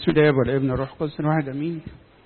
بسم الله والابن الروح القدس الواحد امين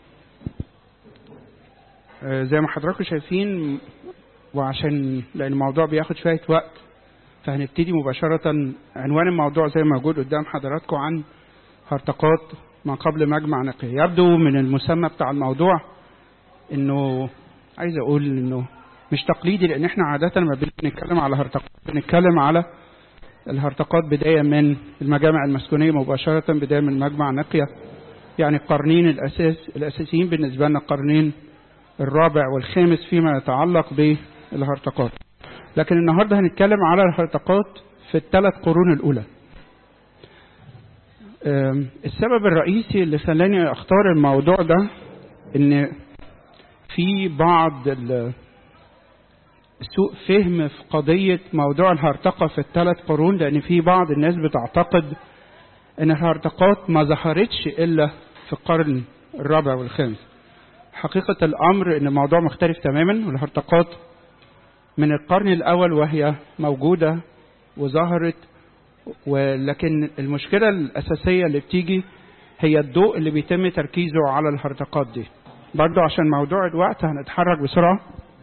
آه، زي ما حضراتكم شايفين وعشان لان الموضوع بياخد شويه وقت فهنبتدي مباشره عنوان الموضوع زي ما موجود قدام حضراتكم عن هرطقات ما قبل مجمع نقي يبدو من المسمى بتاع الموضوع انه عايز اقول انه مش تقليدي لان احنا عاده ما بنتكلم على هرطقات بنتكلم على الهرطقات بداية من المجامع المسكونية مباشرة بداية من مجمع نقية يعني القرنين الأساس الأساسيين بالنسبة لنا القرنين الرابع والخامس فيما يتعلق بالهرطقات لكن النهاردة هنتكلم على الهرطقات في الثلاث قرون الأولى أم، السبب الرئيسي اللي خلاني أختار الموضوع ده إن في بعض ال- سوء فهم في قضية موضوع الهرطقة في الثلاث قرون لأن في بعض الناس بتعتقد أن الهرطقات ما ظهرتش إلا في القرن الرابع والخامس حقيقة الأمر أن الموضوع مختلف تماما والهرطقات من القرن الأول وهي موجودة وظهرت ولكن المشكلة الأساسية اللي بتيجي هي الضوء اللي بيتم تركيزه على الهرطقات دي برضو عشان موضوع الوقت هنتحرك بسرعة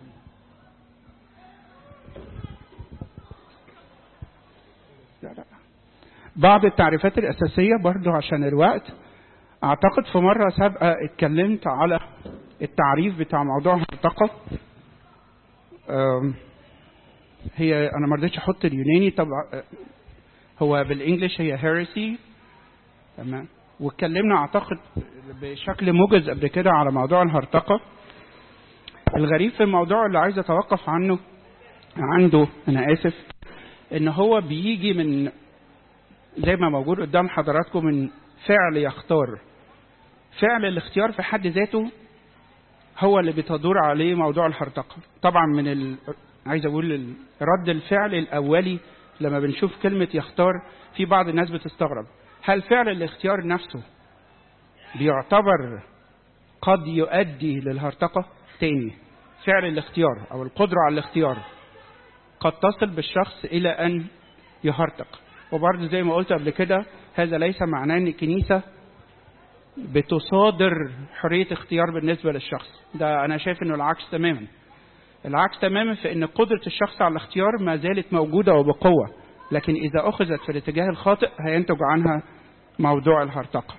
لا لا. بعض التعريفات الأساسية برضو عشان الوقت أعتقد في مرة سابقة اتكلمت على التعريف بتاع موضوع الهرطقة أم، هي أنا ما رضيتش أحط اليوناني طبعا أه، هو بالإنجلش هي هيرسي تمام واتكلمنا أعتقد بشكل موجز قبل كده على موضوع الهرطقة الغريب في الموضوع اللي عايز أتوقف عنه عنده أنا آسف ان هو بيجي من زي ما موجود قدام حضراتكم من فعل يختار فعل الاختيار في حد ذاته هو اللي بتدور عليه موضوع الهرطقة طبعا من ال... عايز اقول ال- رد الفعل الاولي لما بنشوف كلمة يختار في بعض الناس بتستغرب هل فعل الاختيار نفسه بيعتبر قد يؤدي للهرطقة تاني فعل الاختيار او القدرة على الاختيار قد تصل بالشخص إلى أن يهرطق وبرضه زي ما قلت قبل كده هذا ليس معناه أن الكنيسة بتصادر حرية اختيار بالنسبة للشخص ده أنا شايف أنه العكس تماما العكس تماما في أن قدرة الشخص على الاختيار ما زالت موجودة وبقوة لكن إذا أخذت في الاتجاه الخاطئ هينتج عنها موضوع الهرطقة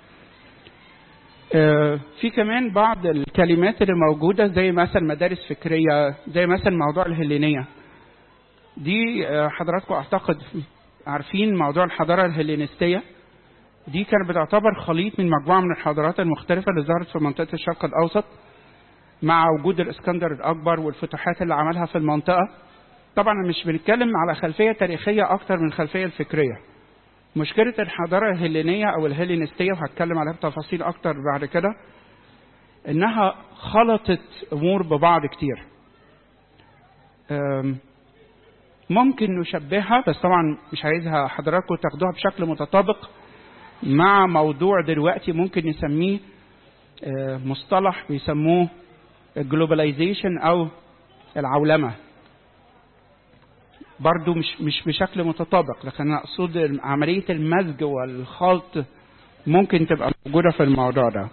آه، في كمان بعض الكلمات اللي موجودة زي مثلا مدارس فكرية زي مثلا موضوع الهلينية دي آه، حضراتكم اعتقد عارفين موضوع الحضاره الهلينستيه دي كانت بتعتبر خليط من مجموعه من الحضارات المختلفه اللي ظهرت في منطقه الشرق الاوسط مع وجود الاسكندر الاكبر والفتوحات اللي عملها في المنطقه طبعا مش بنتكلم على خلفيه تاريخيه اكتر من الخلفيه الفكريه مشكله الحضاره الهلينيه او الهلينستيه وهتكلم عليها بتفاصيل اكتر بعد كده انها خلطت امور ببعض كتير أم، ممكن نشبهها بس طبعا مش عايزها حضراتكم تاخدوها بشكل متطابق مع موضوع دلوقتي ممكن نسميه آه، مصطلح بيسموه الجلوباليزيشن او العولمه برضو مش مش بشكل متطابق لكن انا اقصد عمليه المزج والخلط ممكن تبقى موجوده في الموضوع ده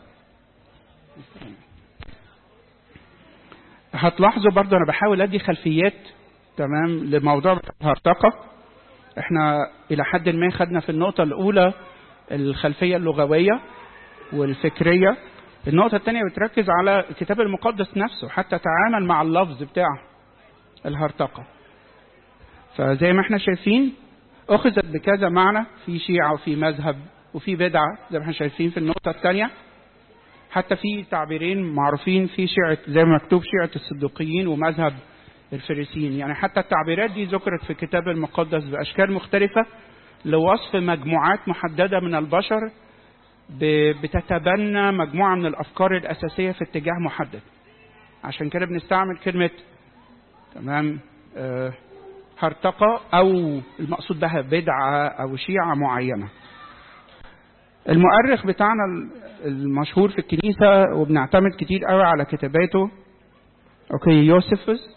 هتلاحظوا برضو انا بحاول ادي خلفيات تمام لموضوع الهرطقة احنا الى حد ما خدنا في النقطة الاولى الخلفية اللغوية والفكرية النقطة الثانية بتركز على الكتاب المقدس نفسه حتى تعامل مع اللفظ بتاع الهرطقة فزي ما احنا شايفين اخذت بكذا معنى في شيعة وفي مذهب وفي بدعة زي ما احنا شايفين في النقطة الثانية حتى في تعبيرين معروفين في شيعة زي ما مكتوب شيعة الصدوقيين ومذهب الفريسيين يعني حتى التعبيرات دي ذكرت في الكتاب المقدس بأشكال مختلفة لوصف مجموعات محددة من البشر ب- بتتبنى مجموعة من الأفكار الأساسية في اتجاه محدد عشان كده بنستعمل كلمة تمام آه، هرطقة أو المقصود بها بدعة أو شيعة معينة المؤرخ بتاعنا المشهور في الكنيسة وبنعتمد كتير قوي على كتاباته اوكي يوسفس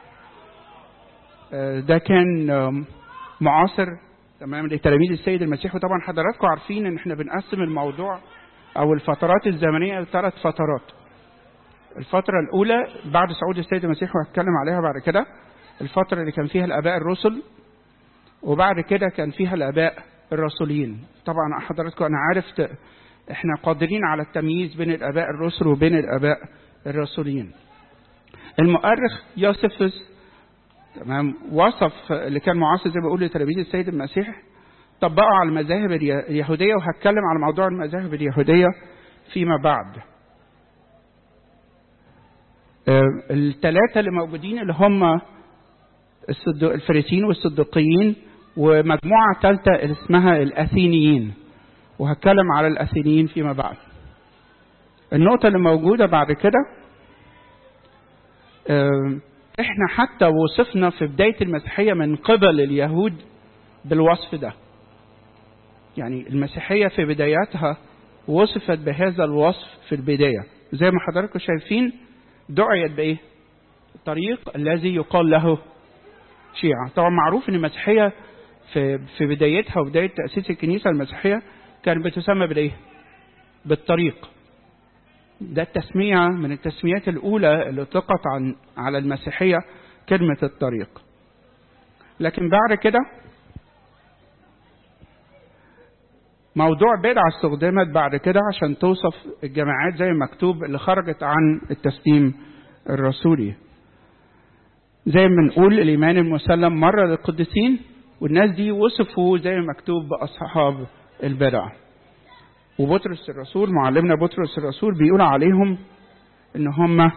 آه، ده كان آم، معاصر تمام لتلاميذ السيد المسيح وطبعا حضراتكم عارفين ان احنا بنقسم الموضوع او الفترات الزمنيه ثلاث فترات الفتره الاولى بعد صعود السيد المسيح وهتكلم عليها بعد كده الفتره اللي كان فيها الاباء الرسل وبعد كده كان فيها الاباء الرسولين طبعا حضراتكم انا عارف احنا قادرين على التمييز بين الاباء الرسل وبين الاباء الرسولين المؤرخ يوسفس تمام وصف اللي كان معاصر زي ما بقول لتلاميذ السيد المسيح طبقه على المذاهب اليهوديه وهتكلم على موضوع المذاهب اليهوديه فيما بعد الثلاثه اللي موجودين اللي هم الفريسيين والصديقيين ومجموعه ثالثه اللي اسمها الاثينيين وهتكلم على الاثينيين فيما بعد النقطه اللي موجوده بعد كده احنا حتى وصفنا في بداية المسيحية من قبل اليهود بالوصف ده يعني المسيحية في بداياتها وصفت بهذا الوصف في البداية زي ما حضراتكم شايفين دعيت بإيه الطريق الذي يقال له شيعة طبعا معروف ان المسيحية في في بدايتها وبداية تأسيس الكنيسة المسيحية كانت بتسمى بالإيه بالطريق ده التسمية من التسميات الأولى اللي اطلقت عن على المسيحية كلمة الطريق لكن بعد كده موضوع بدعة استخدمت بعد كده عشان توصف الجماعات زي المكتوب اللي خرجت عن التسليم الرسولي زي ما بنقول الإيمان المسلم مرة للقديسين والناس دي وصفوا زي ما مكتوب بأصحاب البدع وبطرس الرسول معلمنا بطرس الرسول بيقول عليهم ان هم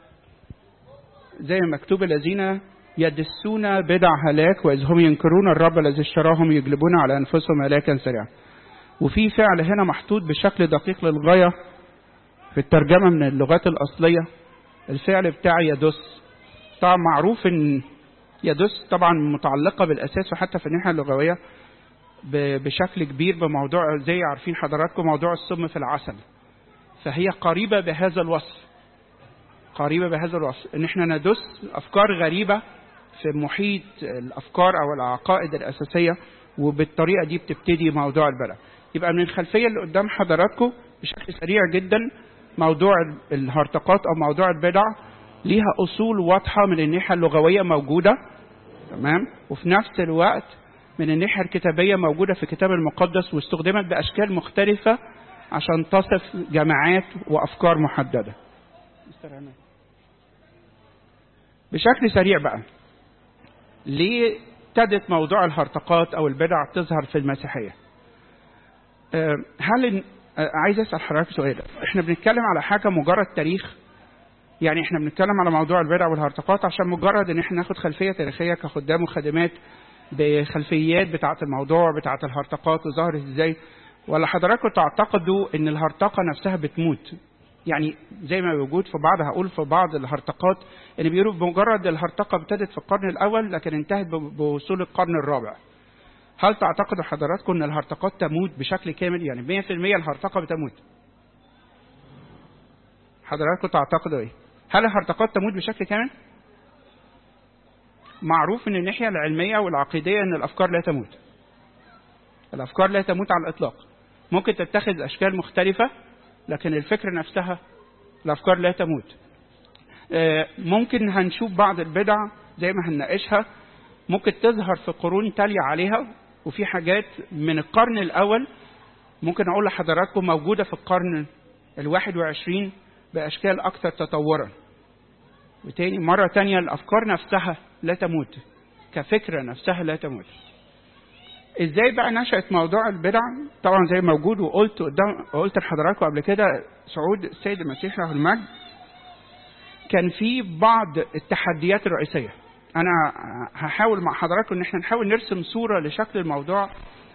زي ما مكتوب الذين يدسون بدع هلاك واذ هم ينكرون الرب الذي اشتراهم يجلبون على انفسهم هلاكا سريعا وفي فعل هنا محطوط بشكل دقيق للغايه في الترجمه من اللغات الاصليه الفعل بتاع يدس طبعا معروف ان يدس طبعا متعلقه بالاساس وحتى في الناحيه اللغويه بشكل كبير بموضوع زي عارفين حضراتكم موضوع السم في العسل فهي قريبة بهذا الوصف قريبة بهذا الوصف ان احنا ندس افكار غريبة في محيط الافكار او العقائد الاساسية وبالطريقة دي بتبتدي موضوع البلد يبقى من الخلفية اللي قدام حضراتكم بشكل سريع جدا موضوع الهرطقات او موضوع البدع ليها اصول واضحة من الناحية اللغوية موجودة تمام وفي نفس الوقت من الناحية الكتابية موجودة في الكتاب المقدس واستخدمت بأشكال مختلفة عشان تصف جماعات وأفكار محددة بشكل سريع بقى ليه ابتدت موضوع الهرطقات أو البدع تظهر في المسيحية هل عايز أسأل حضرتك سؤال احنا بنتكلم على حاجة مجرد تاريخ يعني احنا بنتكلم على موضوع البدع والهرطقات عشان مجرد ان احنا ناخد خلفية تاريخية كخدام وخادمات بخلفيات بتاعة الموضوع بتاعة الهرطقات وظهرت ازاي ولا حضراتكم تعتقدوا ان الهرطقة نفسها بتموت يعني زي ما موجود في بعض هقول في بعض الهرطقات ان بيقولوا بمجرد الهرطقة ابتدت في القرن الاول لكن انتهت بوصول القرن الرابع هل تعتقدوا حضراتكم ان الهرطقات تموت بشكل كامل يعني 100% الهرطقة بتموت حضراتكم تعتقدوا ايه هل الهرطقات تموت بشكل كامل معروف من الناحية العلمية والعقيدية أن الأفكار لا تموت الأفكار لا تموت على الإطلاق ممكن تتخذ أشكال مختلفة لكن الفكرة نفسها الأفكار لا تموت ممكن هنشوف بعض البدع زي ما هنناقشها ممكن تظهر في قرون تالية عليها وفي حاجات من القرن الأول ممكن أقول لحضراتكم موجودة في القرن الواحد وعشرين بأشكال أكثر تطورا وتاني مرة تانية الأفكار نفسها لا تموت كفكرة نفسها لا تموت ازاي بقى نشأت موضوع البدع طبعا زي موجود وقلت قدام قلت لحضراتكم قبل كده صعود السيد المسيح له المجد كان في بعض التحديات الرئيسية انا هحاول مع حضراتكم ان احنا نحاول نرسم صورة لشكل الموضوع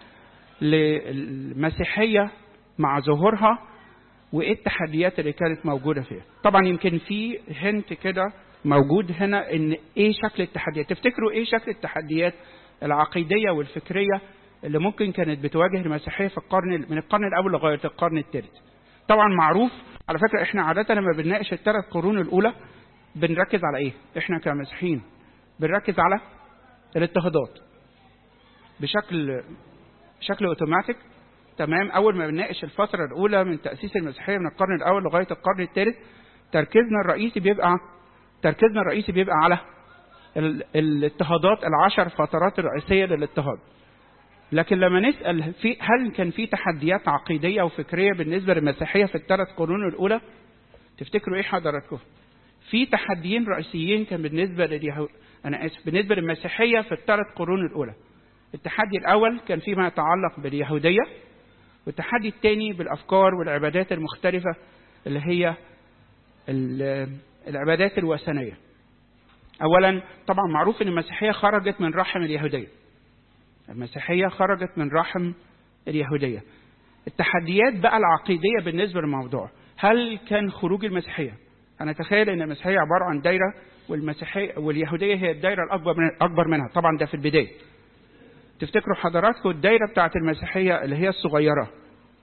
للمسيحية مع ظهورها وايه التحديات اللي كانت موجودة فيها طبعا يمكن في هنت كده موجود هنا ان ايه شكل التحديات تفتكروا ايه شكل التحديات العقيدية والفكرية اللي ممكن كانت بتواجه المسيحية في القرن من القرن الأول لغاية القرن الثالث طبعا معروف على فكرة احنا عادة لما بنناقش الثلاث قرون الأولى بنركز على ايه احنا كمسيحيين بنركز على الاضطهادات بشكل بشكل اوتوماتيك تمام اول ما بنناقش الفتره الاولى من تاسيس المسيحيه من القرن الاول لغايه القرن الثالث تركيزنا الرئيسي بيبقى تركيزنا الرئيسي بيبقى على ال- الاضطهادات العشر فترات الرئيسيه للاضطهاد لكن لما نسال في هل كان في تحديات عقيديه وفكريه بالنسبه للمسيحيه في الثلاث قرون الاولى تفتكروا ايه حضراتكم في تحديين رئيسيين كان بالنسبه لليهود انا اسف بالنسبه للمسيحيه في الثلاث قرون الاولى التحدي الاول كان فيما يتعلق باليهوديه والتحدي الثاني بالافكار والعبادات المختلفه اللي هي ال- العبادات الوثنيه اولا طبعا معروف ان المسيحيه خرجت من رحم اليهوديه المسيحيه خرجت من رحم اليهوديه التحديات بقى العقيديه بالنسبه للموضوع هل كان خروج المسيحيه انا اتخيل ان المسيحيه عباره عن دايره والمسيحيه واليهوديه هي الدايره الاكبر من اكبر منها طبعا ده في البدايه تفتكروا حضراتكم الدايره بتاعت المسيحيه اللي هي الصغيره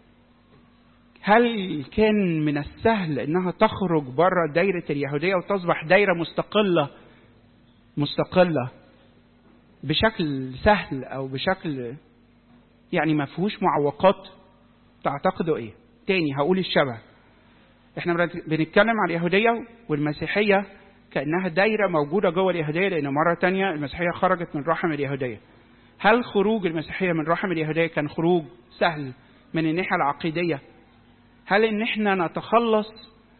هل كان من السهل انها تخرج بره دايره اليهوديه وتصبح دايره مستقله مستقله بشكل سهل او بشكل يعني ما فيهوش معوقات تعتقدوا ايه تاني هقول الشبه احنا بنت- بنتكلم عن اليهوديه والمسيحيه كانها دايره موجوده جوه اليهوديه لان مره تانية المسيحيه خرجت من رحم اليهوديه هل خروج المسيحيه من رحم اليهوديه كان خروج سهل من الناحيه العقيديه هل ان احنا نتخلص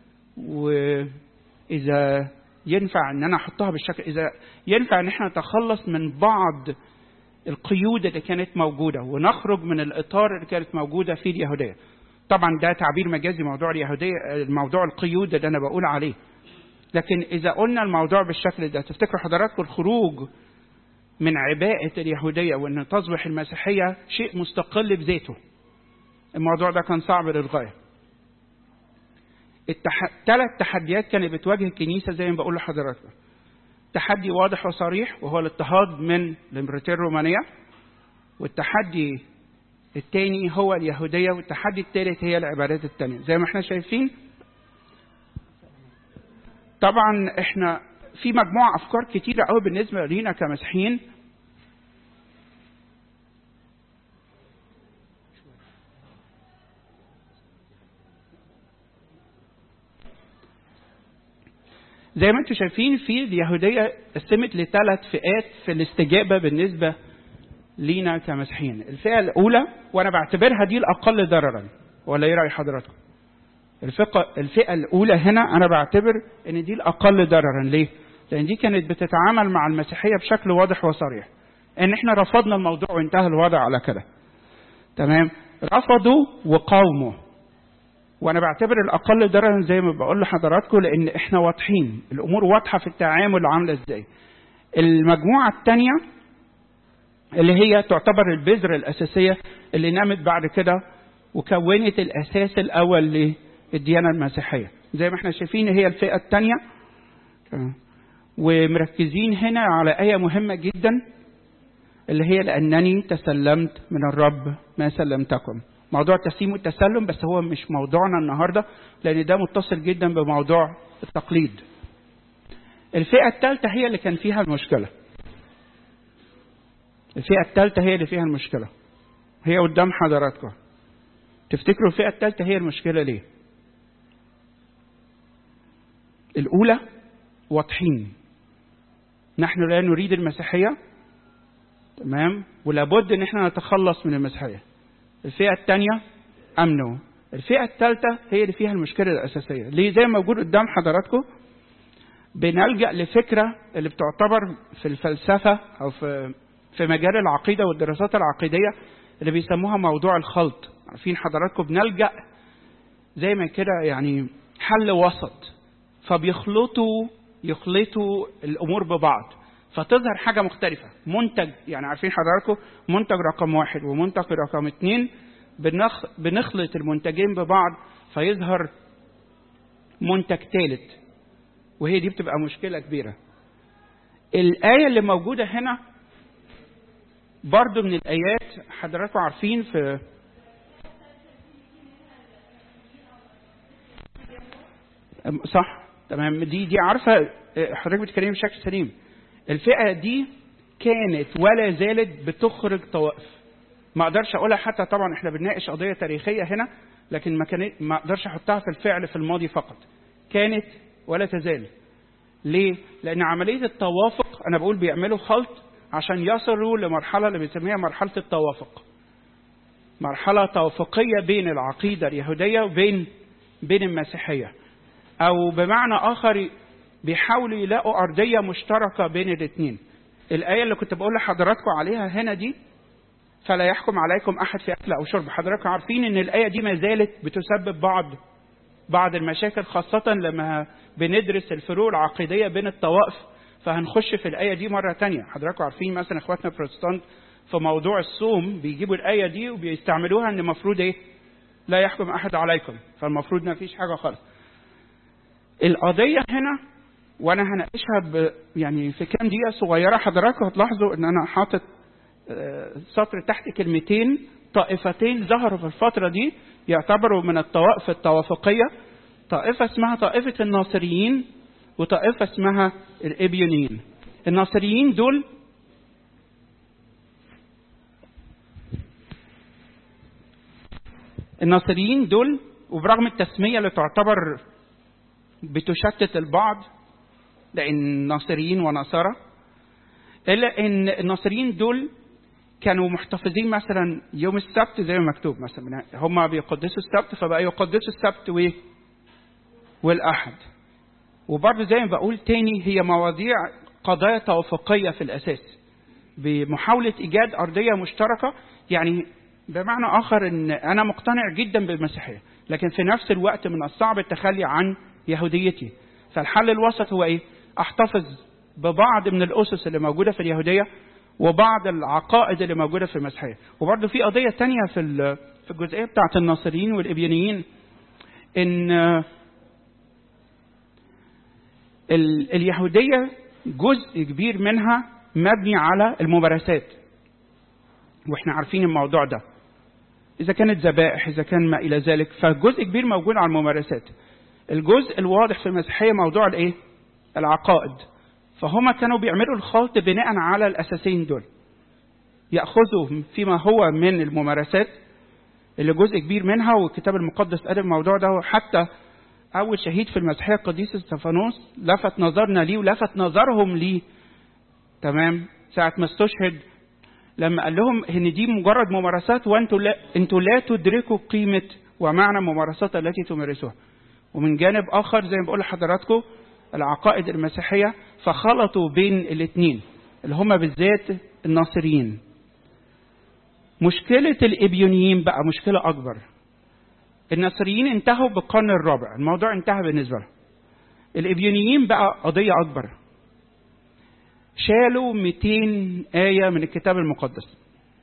واذا ينفع ان انا احطها بالشكل اذا ينفع ان احنا نتخلص من بعض القيود اللي كانت موجوده ونخرج من الاطار اللي كانت موجوده في اليهوديه طبعا ده تعبير مجازي موضوع اليهوديه موضوع القيود اللي انا بقول عليه لكن اذا قلنا الموضوع بالشكل ده تفتكروا حضراتكم الخروج من عباءة اليهودية وأن تصبح المسيحية شيء مستقل بذاته الموضوع ده كان صعب للغاية التح... ثلاث تحديات كانت بتواجه الكنيسة زي ما بقول لحضراتكم تحدي واضح وصريح وهو الاضطهاد من الامبراطورية الرومانية والتحدي الثاني هو اليهودية والتحدي الثالث هي العبادات الثانية زي ما احنا شايفين طبعا احنا في مجموعة أفكار كتيرة قوي بالنسبة لينا كمسيحيين زي ما انتم شايفين في اليهودية قسمت لثلاث فئات في الاستجابة بالنسبة لينا كمسيحيين الفئة الأولى وأنا بعتبرها دي الأقل ضررا ولا إيه رأي حضراتكم؟ الفئة الفئة الأولى هنا أنا بعتبر إن دي الأقل ضررا ليه؟ لأن دي كانت بتتعامل مع المسيحية بشكل واضح وصريح إن إحنا رفضنا الموضوع وانتهى الوضع على كده تمام رفضوا وقاوموا وانا بعتبر الاقل ضررا زي ما بقول لحضراتكم لان احنا واضحين الامور واضحه في التعامل عامله ازاي المجموعه الثانيه اللي هي تعتبر البذره الاساسيه اللي نمت بعد كده وكونت الاساس الاول للديانه المسيحيه زي ما احنا شايفين هي الفئه الثانيه ومركزين هنا على ايه مهمه جدا اللي هي لانني تسلمت من الرب ما سلمتكم موضوع التسليم والتسلم بس هو مش موضوعنا النهارده لان ده متصل جدا بموضوع التقليد. الفئه الثالثه هي اللي كان فيها المشكله. الفئه الثالثه هي اللي فيها المشكله. هي قدام حضراتكم. تفتكروا الفئه الثالثه هي المشكله ليه؟ الاولى واضحين. نحن لا نريد المسيحيه تمام ولابد ان احنا نتخلص من المسيحيه. الفئة الثانية أمنوا الفئة الثالثة هي اللي فيها المشكلة الأساسية ليه زي ما موجود قدام حضراتكم بنلجأ لفكرة اللي بتعتبر في الفلسفة أو في في مجال العقيدة والدراسات العقيدية اللي بيسموها موضوع الخلط عارفين حضراتكم بنلجأ زي ما كده يعني حل وسط فبيخلطوا يخلطوا الأمور ببعض فتظهر حاجة مختلفة منتج يعني عارفين حضراتكم منتج رقم واحد ومنتج رقم اتنين بنخ بنخلط المنتجين ببعض فيظهر منتج ثالث وهي دي بتبقى مشكلة كبيرة الآية اللي موجودة هنا برضو من الآيات حضراتكم عارفين في صح تمام دي دي عارفة حضرتك بتتكلمي بشكل سليم الفئة دي كانت ولا زالت بتخرج طوائف ما اقدرش اقولها حتى طبعا احنا بنناقش قضيه تاريخيه هنا لكن ما كان ما اقدرش احطها في الفعل في الماضي فقط كانت ولا تزال ليه لان عمليه التوافق انا بقول بيعملوا خلط عشان يصلوا لمرحله اللي بنسميها مرحله التوافق مرحله توافقيه بين العقيده اليهوديه وبين بين المسيحيه او بمعنى اخر بيحاولوا يلاقوا ارضيه مشتركه بين الاثنين الايه اللي كنت بقول لحضراتكم عليها هنا دي فلا يحكم عليكم احد في اكل او شرب حضراتكم عارفين ان الايه دي ما زالت بتسبب بعض بعض المشاكل خاصه لما بندرس الفروق العقيديه بين الطوائف فهنخش في الايه دي مره تانية حضراتكم عارفين مثلا اخواتنا البروتستانت في موضوع الصوم بيجيبوا الايه دي وبيستعملوها ان المفروض ايه لا يحكم احد عليكم فالمفروض ما فيش حاجه خالص القضيه هنا وانا هناقشها ب يعني في كام دقيقه صغيره حضراتكم هتلاحظوا ان انا حاطط سطر تحت كلمتين طائفتين ظهروا في الفترة دي يعتبروا من الطوائف التوافقية طائفة اسمها طائفة الناصريين وطائفة اسمها الإبيونيين الناصريين دول الناصريين دول وبرغم التسمية اللي تعتبر بتشتت البعض لأن ناصريين ونصارى إلا أن الناصريين دول كانوا محتفظين مثلا يوم السبت زي ما مكتوب مثلا هم بيقدسوا السبت فبقى يقدسوا السبت وايه والاحد وبرضه زي ما بقول تاني هي مواضيع قضايا توافقية في الأساس بمحاولة إيجاد أرضية مشتركة يعني بمعنى آخر أن أنا مقتنع جدا بالمسيحية لكن في نفس الوقت من الصعب التخلي عن يهوديتي فالحل الوسط هو إيه؟ أحتفظ ببعض من الأسس اللي موجودة في اليهودية وبعض العقائد اللي موجودة في المسيحية وبرضه في قضية تانية في في الجزئية بتاعة الناصريين والإبيانيين إن اليهودية جزء كبير منها مبني على الممارسات واحنا عارفين الموضوع ده إذا كانت ذبائح إذا كان ما إلى ذلك فجزء كبير موجود على الممارسات الجزء الواضح في المسيحية موضوع الإيه؟ العقائد فهم كانوا بيعملوا الخلط بناء على الأساسين دول يأخذوا فيما هو من الممارسات اللي جزء كبير منها والكتاب المقدس قال الموضوع ده حتى أول شهيد في المسيحية القديس استفانوس لفت نظرنا ليه ولفت نظرهم ليه تمام ساعة ما استشهد لما قال لهم ان دي مجرد ممارسات وانتوا لا انتوا لا تدركوا قيمه ومعنى الممارسات التي تمارسوها. ومن جانب اخر زي ما بقول لحضراتكم العقائد المسيحيه فخلطوا بين الاثنين اللي هم بالذات الناصريين. مشكله الابيونيين بقى مشكله اكبر. الناصريين انتهوا بالقرن الرابع، الموضوع انتهى بالنسبه لهم. الابيونيين بقى قضيه اكبر. شالوا 200 آية من الكتاب المقدس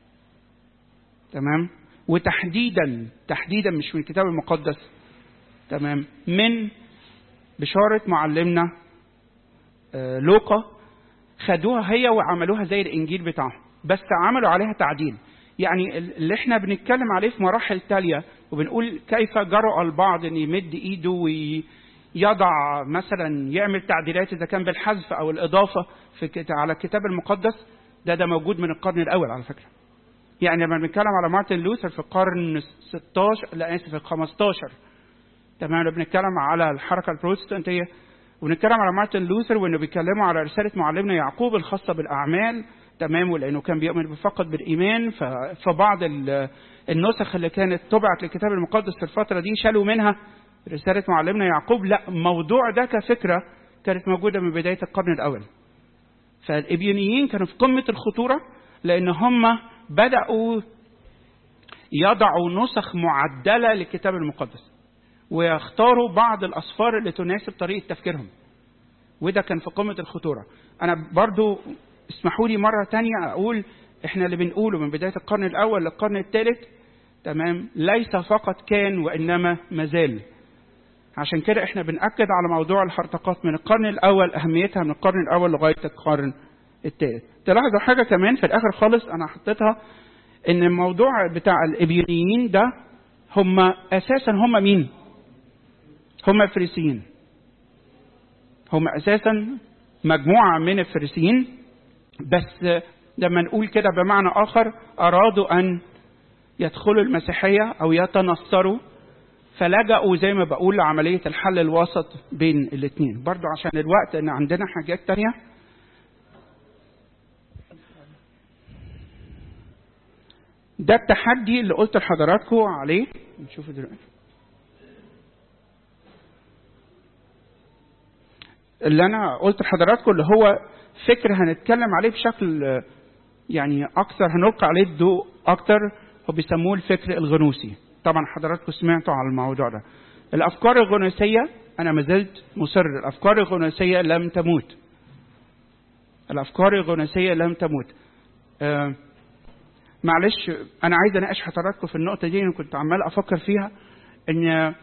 تمام وتحديدا تحديدا مش من الكتاب المقدس تمام من بشارة معلمنا آه لوقا خدوها هي وعملوها زي الإنجيل بتاعهم بس عملوا عليها تعديل يعني اللي احنا بنتكلم عليه في مراحل تالية وبنقول كيف جرأ البعض ان يمد ايده وي يضع مثلا يعمل تعديلات اذا كان بالحذف او الاضافه في على الكتاب المقدس ده ده موجود من القرن الاول على فكره. يعني لما بنتكلم على مارتن لوثر في القرن 16 لا اسف في ال 15 تمام لما بنتكلم على الحركه البروتستانتيه ونتكلم على مارتن لوثر وانه بيتكلموا على رساله معلمنا يعقوب الخاصه بالاعمال تمام ولانه كان بيؤمن فقط بالايمان فبعض النسخ اللي كانت طبعت للكتاب المقدس في الفتره دي شالوا منها رسالة معلمنا يعقوب لا الموضوع ده كفكرة كانت موجودة من بداية القرن الأول فالإبيونيين كانوا في قمة الخطورة لأن هم بدأوا يضعوا نسخ معدلة للكتاب المقدس ويختاروا بعض الأصفار اللي تناسب طريقة تفكيرهم وده كان في قمة الخطورة أنا برضو اسمحوا لي مرة تانية أقول إحنا اللي بنقوله من بداية القرن الأول للقرن الثالث تمام ليس فقط كان وإنما مازال عشان كده احنا بنأكد على موضوع الهرطقات من القرن الأول أهميتها من القرن الأول لغاية القرن الثالث. تلاحظوا حاجة كمان في الآخر خالص أنا حطيتها إن الموضوع بتاع الإبيونيين ده هم أساسا هم مين؟ هم الفريسيين. هم أساسا مجموعة من الفريسيين بس لما نقول كده بمعنى آخر أرادوا أن يدخلوا المسيحية أو يتنصروا فلجأوا زي ما بقول لعملية الحل الوسط بين الاثنين برضو عشان الوقت ان عندنا حاجات تانية ده التحدي اللي قلت لحضراتكم عليه نشوفه دلوقتي اللي انا قلت لحضراتكم اللي هو فكر هنتكلم عليه بشكل يعني اكثر هنلقي عليه الضوء اكتر هو بيسموه الفكر الغنوسي طبعا حضراتكم سمعتوا على الموضوع ده الافكار الغنوسيه انا ما زلت مصر الافكار الغنوسيه لم تموت الافكار الغنوسيه لم تموت آه معلش انا عايز اناقش حضراتكم في النقطه دي انا كنت عمال افكر فيها ان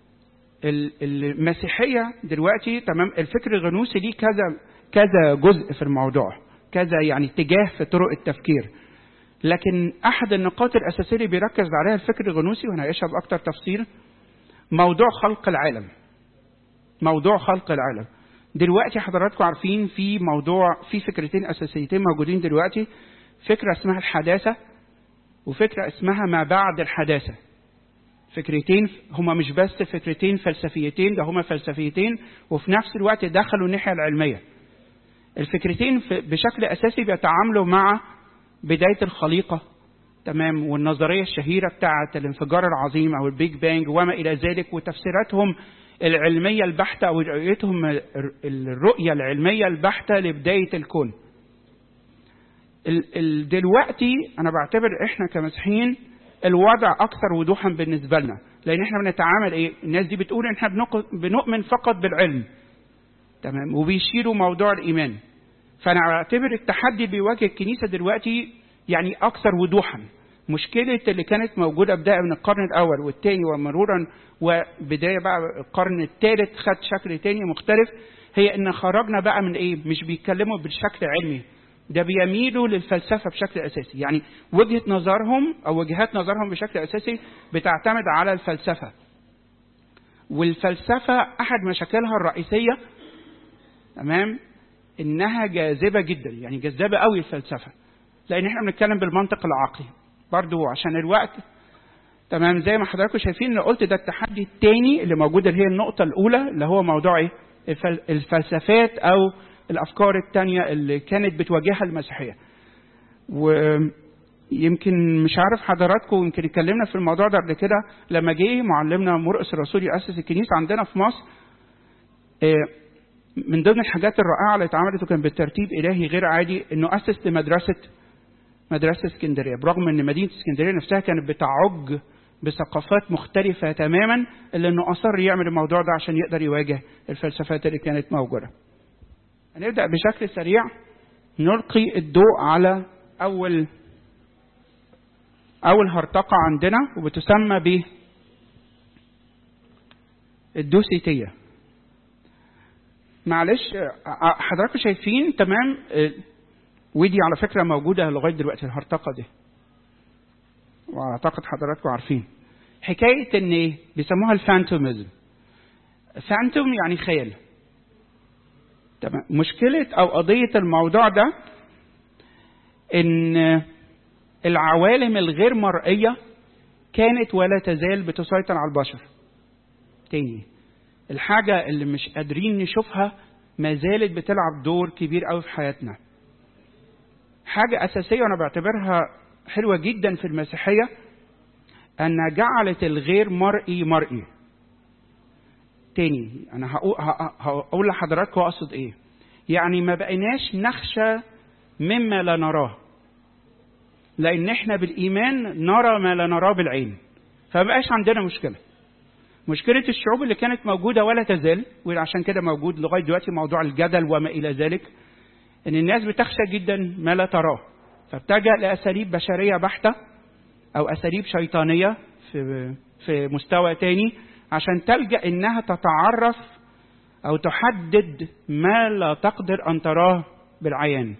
المسيحيه دلوقتي تمام الفكر الغنوسي ليه كذا كذا جزء في الموضوع كذا يعني اتجاه في طرق التفكير لكن احد النقاط الاساسيه اللي بيركز عليها الفكر الغنوسي وهنعيشها باكثر تفصيل موضوع خلق العالم موضوع خلق العالم دلوقتي حضراتكم عارفين في موضوع في فكرتين اساسيتين موجودين دلوقتي فكره اسمها الحداثه وفكره اسمها ما بعد الحداثه فكرتين هما مش بس فكرتين فلسفيتين ده هما فلسفيتين وفي نفس الوقت دخلوا الناحيه العلميه الفكرتين بشكل اساسي بيتعاملوا مع بدايه الخليقه تمام والنظريه الشهيره بتاعه الانفجار العظيم او البيج بانج وما الى ذلك وتفسيراتهم العلميه البحته او رؤيتهم الرؤيه العلميه البحته لبدايه الكون دلوقتي انا بعتبر احنا كمسيحيين الوضع اكثر وضوحا بالنسبه لنا لان احنا بنتعامل ايه الناس دي بتقول ان احنا بنؤمن فقط بالعلم تمام وبيشيروا موضوع الايمان فانا اعتبر التحدي اللي بيواجه الكنيسه دلوقتي يعني اكثر وضوحا مشكلة اللي كانت موجودة بداية من القرن الأول والثاني ومرورا وبداية بقى القرن الثالث خد شكل تاني مختلف هي إن خرجنا بقى من إيه؟ مش بيتكلموا بالشكل علمي ده بيميلوا للفلسفة بشكل أساسي يعني وجهة نظرهم أو وجهات نظرهم بشكل أساسي بتعتمد على الفلسفة والفلسفة أحد مشاكلها الرئيسية تمام إنها جاذبة جدا يعني جذابة قوي الفلسفة لأن إحنا بنتكلم بالمنطق العقلي برضو عشان الوقت تمام زي ما حضراتكم شايفين اللي قلت ده التحدي الثاني اللي موجود اللي هي النقطة الأولى اللي هو موضوع إيه؟ الفلسفات أو الافكار التانية اللي كانت بتواجهها المسيحيه ويمكن مش عارف حضراتكم يمكن اتكلمنا في الموضوع ده قبل كده لما جه معلمنا مرقس الرسول ياسس الكنيسه عندنا في مصر من ضمن الحاجات الرائعه اللي اتعملت وكان بالترتيب الهي غير عادي انه اسس لمدرسه مدرسه اسكندريه برغم ان مدينه اسكندريه نفسها كانت بتعج بثقافات مختلفة تماما إلا إنه أصر يعمل الموضوع ده عشان يقدر يواجه الفلسفات اللي كانت موجودة. هنبدأ بشكل سريع نلقي الضوء على أول أول هرطقة عندنا وبتسمى ب الدوسيتية معلش حضراتكم شايفين تمام ودي على فكرة موجودة لغاية دلوقتي الهرطقة دي واعتقد حضراتكم عارفين حكاية ان ايه بيسموها الفانتوميزم فانتوم يعني خيال تمام مشكلة أو قضية الموضوع ده إن العوالم الغير مرئية كانت ولا تزال بتسيطر على البشر. تاني الحاجة اللي مش قادرين نشوفها ما زالت بتلعب دور كبير قوي في حياتنا. حاجة أساسية وأنا بعتبرها حلوة جدا في المسيحية أنها جعلت الغير مرئي مرئي. تاني انا هقول, هقول لحضراتكم اقصد ايه يعني ما بقيناش نخشى مما لا نراه لان احنا بالايمان نرى ما لا نراه بالعين فما بقاش عندنا مشكله مشكلة الشعوب اللي كانت موجودة ولا تزال وعشان كده موجود لغاية دلوقتي موضوع الجدل وما إلى ذلك إن الناس بتخشى جدا ما لا تراه فبتلجأ لأساليب بشرية بحتة أو أساليب شيطانية في في مستوى تاني عشان تلجأ إنها تتعرف أو تحدد ما لا تقدر أن تراه بالعيان.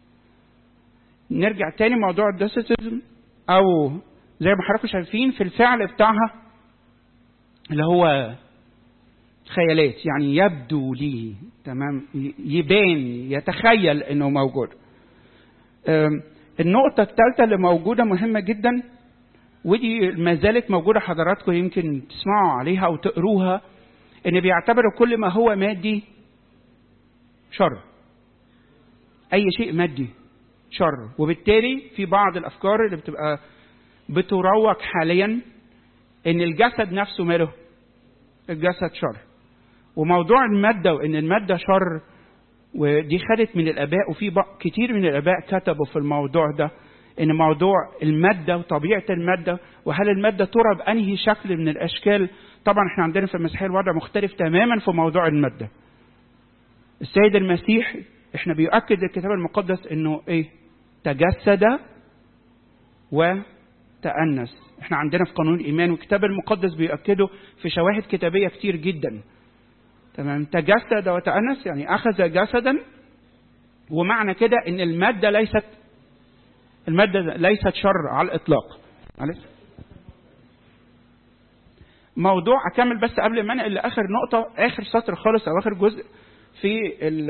نرجع تاني موضوع الدوسيتيزم أو زي ما حضراتكم شايفين في الفعل بتاعها اللي هو خيالات يعني يبدو لي تمام يبان يتخيل انه موجود النقطة الثالثة اللي موجودة مهمة جدا ودي ما زالت موجودة حضراتكم يمكن تسمعوا عليها أو تقروها إن بيعتبروا كل ما هو مادي شر أي شيء مادي شر وبالتالي في بعض الأفكار اللي بتبقى بتروج حاليا إن الجسد نفسه ماله الجسد شر وموضوع المادة وإن المادة شر ودي خدت من الآباء وفي كتير من الآباء كتبوا في الموضوع ده ان موضوع الماده وطبيعه الماده وهل الماده ترى بانهي شكل من الاشكال طبعا احنا عندنا في المسيحيه الوضع مختلف تماما في موضوع الماده السيد المسيح احنا بيؤكد الكتاب المقدس انه ايه تجسد وتأنس احنا عندنا في قانون الايمان والكتاب المقدس بيؤكده في شواهد كتابيه كتير جدا تمام تجسد وتأنس يعني اخذ جسدا ومعنى كده ان الماده ليست المادة ليست شر على الإطلاق معلش موضوع أكمل بس قبل ما أنقل لآخر نقطة آخر سطر خالص أو آخر جزء في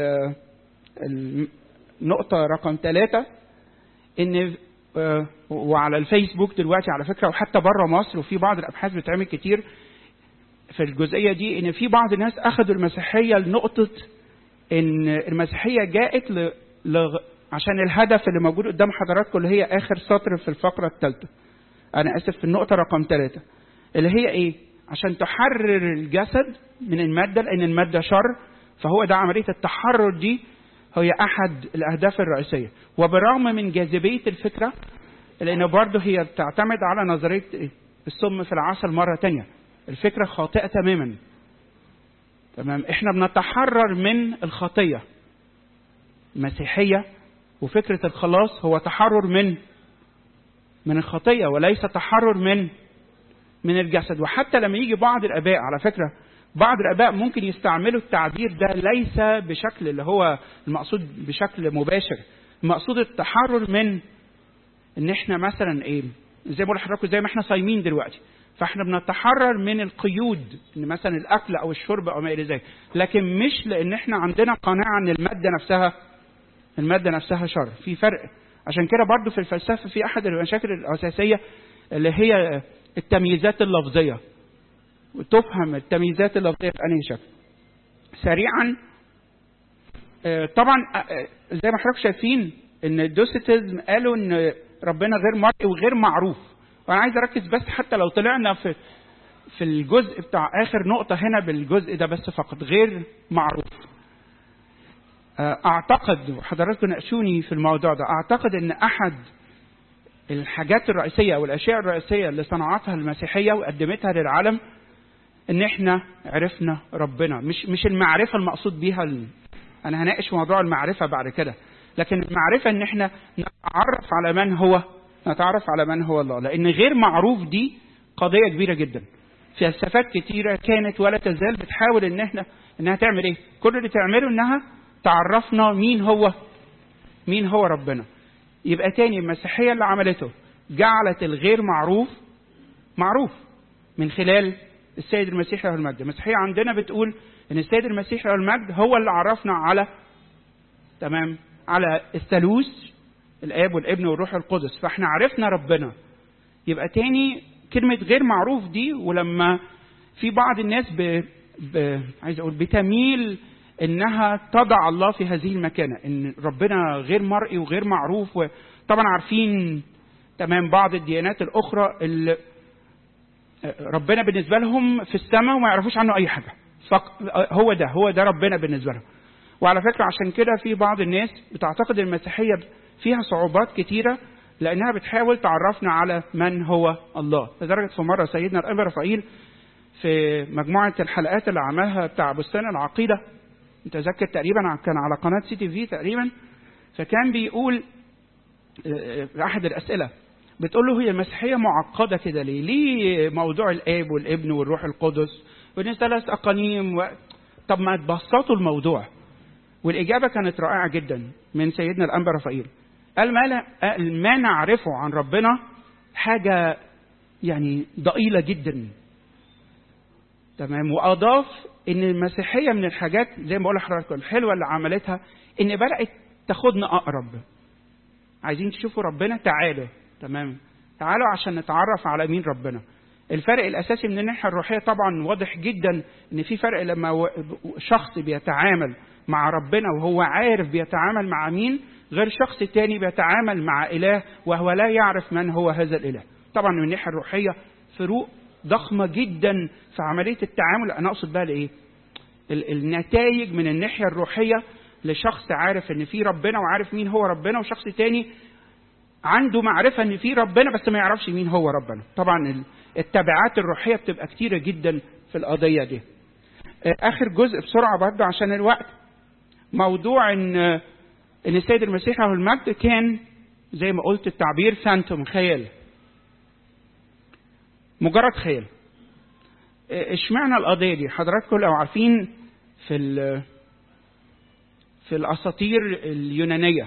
النقطة رقم ثلاثة إن وعلى الفيسبوك دلوقتي على فكرة وحتى بره مصر وفي بعض الأبحاث بتعمل كتير في الجزئية دي إن في بعض الناس أخذوا المسيحية لنقطة إن المسيحية جاءت ل... عشان الهدف اللي موجود قدام حضراتكم اللي هي اخر سطر في الفقره الثالثه انا اسف في النقطه رقم ثلاثة اللي هي ايه عشان تحرر الجسد من الماده لان الماده شر فهو ده عمليه التحرر دي هي احد الاهداف الرئيسيه وبرغم من جاذبيه الفكره لان برضه هي بتعتمد على نظريه السم في العسل مره تانية الفكره خاطئه تماما تمام احنا بنتحرر من الخطيه المسيحيه وفكرة الخلاص هو تحرر من من الخطية وليس تحرر من من الجسد وحتى لما يجي بعض الآباء على فكرة بعض الآباء ممكن يستعملوا التعبير ده ليس بشكل اللي هو المقصود بشكل مباشر المقصود التحرر من ان احنا مثلا ايه زي ما بقول لحضراتكم زي ما احنا صايمين دلوقتي فاحنا بنتحرر من القيود ان مثلا الاكل او الشرب او ما الى ذلك لكن مش لان احنا عندنا قناعه ان الماده نفسها المادة نفسها شر في فرق عشان كده برضو في الفلسفة في أحد المشاكل الأساسية اللي هي التمييزات اللفظية وتفهم التمييزات اللفظية في أنهي شكل سريعا طبعا زي ما حضرتك شايفين ان الدوستيزم قالوا ان ربنا غير مرئي وغير معروف وانا عايز اركز بس حتى لو طلعنا في في الجزء بتاع اخر نقطه هنا بالجزء ده بس فقط غير معروف اعتقد وحضراتكم ناقشوني في الموضوع ده اعتقد ان احد الحاجات الرئيسيه او الاشياء الرئيسيه اللي صنعتها المسيحيه وقدمتها للعالم ان احنا عرفنا ربنا مش مش المعرفه المقصود بيها ال... انا هناقش موضوع المعرفه بعد كده لكن المعرفه ان احنا نتعرف على من هو نتعرف على من هو الله لان غير معروف دي قضيه كبيره جدا فلسفات كتيره كانت ولا تزال بتحاول ان احنا انها تعمل ايه كل اللي تعمله انها تعرفنا مين هو مين هو ربنا يبقى تاني المسيحية اللي عملته جعلت الغير معروف معروف من خلال السيد المسيح له المجد المسيحية عندنا بتقول ان السيد المسيح له المجد هو اللي عرفنا على تمام على الثالوث الاب والابن والروح القدس فاحنا عرفنا ربنا يبقى تاني كلمة غير معروف دي ولما في بعض الناس ب... ب... عايز اقول بتميل انها تضع الله في هذه المكانه ان ربنا غير مرئي وغير معروف وطبعا عارفين تمام بعض الديانات الاخرى اللي ربنا بالنسبه لهم في السماء وما يعرفوش عنه اي حاجه هو ده هو ده ربنا بالنسبه لهم وعلى فكره عشان كده في بعض الناس بتعتقد المسيحيه فيها صعوبات كتيره لانها بتحاول تعرفنا على من هو الله لدرجه في مره سيدنا الاب رفائيل في مجموعه الحلقات اللي عملها بتاع بستان العقيده متذكر تقريبا كان على قناه سي تي في تقريبا فكان بيقول في احد الاسئله بتقول له هي المسيحيه معقده كده ليه؟ ليه موضوع الاب والابن والروح القدس وان ثلاث اقانيم و... طب ما تبسطوا الموضوع والاجابه كانت رائعه جدا من سيدنا الانبا رفائيل قال ما, لا ما نعرفه عن ربنا حاجه يعني ضئيله جدا تمام واضاف ان المسيحيه من الحاجات زي ما بقول لحضراتكم الحلوه اللي عملتها ان بدات تاخدنا اقرب عايزين تشوفوا ربنا تعالوا تمام تعالوا عشان نتعرف على مين ربنا الفرق الاساسي من الناحيه الروحيه طبعا واضح جدا ان في فرق لما شخص بيتعامل مع ربنا وهو عارف بيتعامل مع مين غير شخص تاني بيتعامل مع اله وهو لا يعرف من هو هذا الاله طبعا من الناحيه الروحيه فروق ضخمه جدا في عمليه التعامل انا اقصد بقى لايه النتائج من الناحيه الروحيه لشخص عارف ان في ربنا وعارف مين هو ربنا وشخص تاني عنده معرفه ان في ربنا بس ما يعرفش مين هو ربنا طبعا التبعات الروحيه بتبقى كتيره جدا في القضيه دي اخر جزء بسرعه برضه عشان الوقت موضوع ان ان السيد المسيح له المجد كان زي ما قلت التعبير فانتوم خيال مجرد خيال اشمعنى القضيه دي حضراتكم لو عارفين في في الاساطير اليونانيه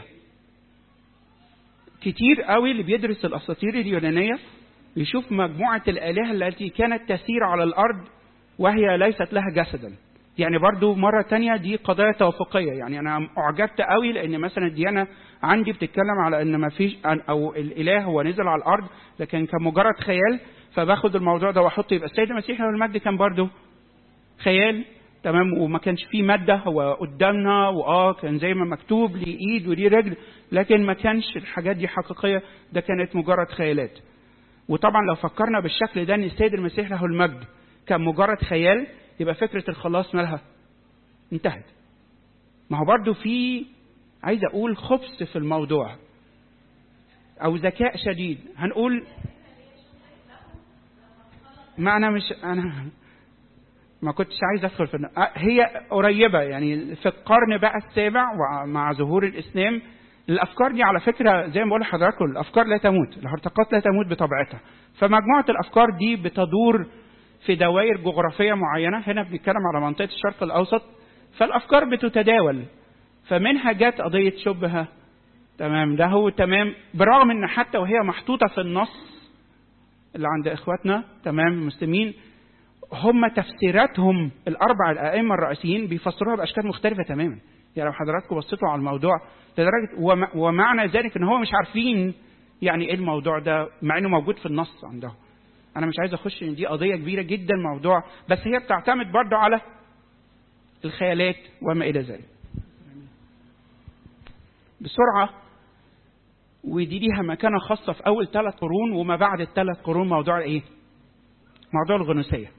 كتير قوي اللي بيدرس الاساطير اليونانيه يشوف مجموعه الالهه التي كانت تسير على الارض وهي ليست لها جسدا يعني برضو مرة تانية دي قضايا توافقية يعني أنا أعجبت قوي لأن مثلا الديانة عندي بتتكلم على أن ما فيش أو الإله هو نزل على الأرض لكن كمجرد خيال فباخد الموضوع ده وأحطه يبقى السيد المسيح له المجد كان برضو خيال تمام وما كانش فيه مادة هو قدامنا وآه كان زي ما مكتوب ليه إيد وليه رجل لكن ما كانش الحاجات دي حقيقية ده كانت مجرد خيالات وطبعا لو فكرنا بالشكل ده ان السيد المسيح له المجد كان مجرد خيال يبقى فكرة الخلاص مالها انتهت ما هو برضو في عايز أقول خبث في الموضوع أو ذكاء شديد هنقول ما أنا مش أنا ما كنتش عايز أدخل في هي قريبة يعني في القرن بقى السابع مع ظهور الإسلام الأفكار دي على فكرة زي ما بقول لحضراتكم الأفكار لا تموت الهرطقات لا تموت بطبيعتها فمجموعة الأفكار دي بتدور في دوائر جغرافيه معينه هنا بنتكلم على منطقه الشرق الاوسط فالافكار بتتداول فمنها جت قضيه شبهه تمام ده هو تمام برغم ان حتى وهي محطوطه في النص اللي عند اخواتنا تمام المسلمين هم تفسيراتهم الاربع الائمه الرئيسيين بيفسروها باشكال مختلفه تماما يعني لو حضراتكم بصيتوا على الموضوع لدرجه ومعنى ذلك ان هو مش عارفين يعني ايه الموضوع ده مع انه موجود في النص عندهم انا مش عايز اخش ان دي قضيه كبيره جدا موضوع بس هي بتعتمد برضه على الخيالات وما الى ذلك بسرعه ودي ليها مكانه خاصه في اول ثلاث قرون وما بعد الثلاث قرون موضوع ايه موضوع الغنوسيه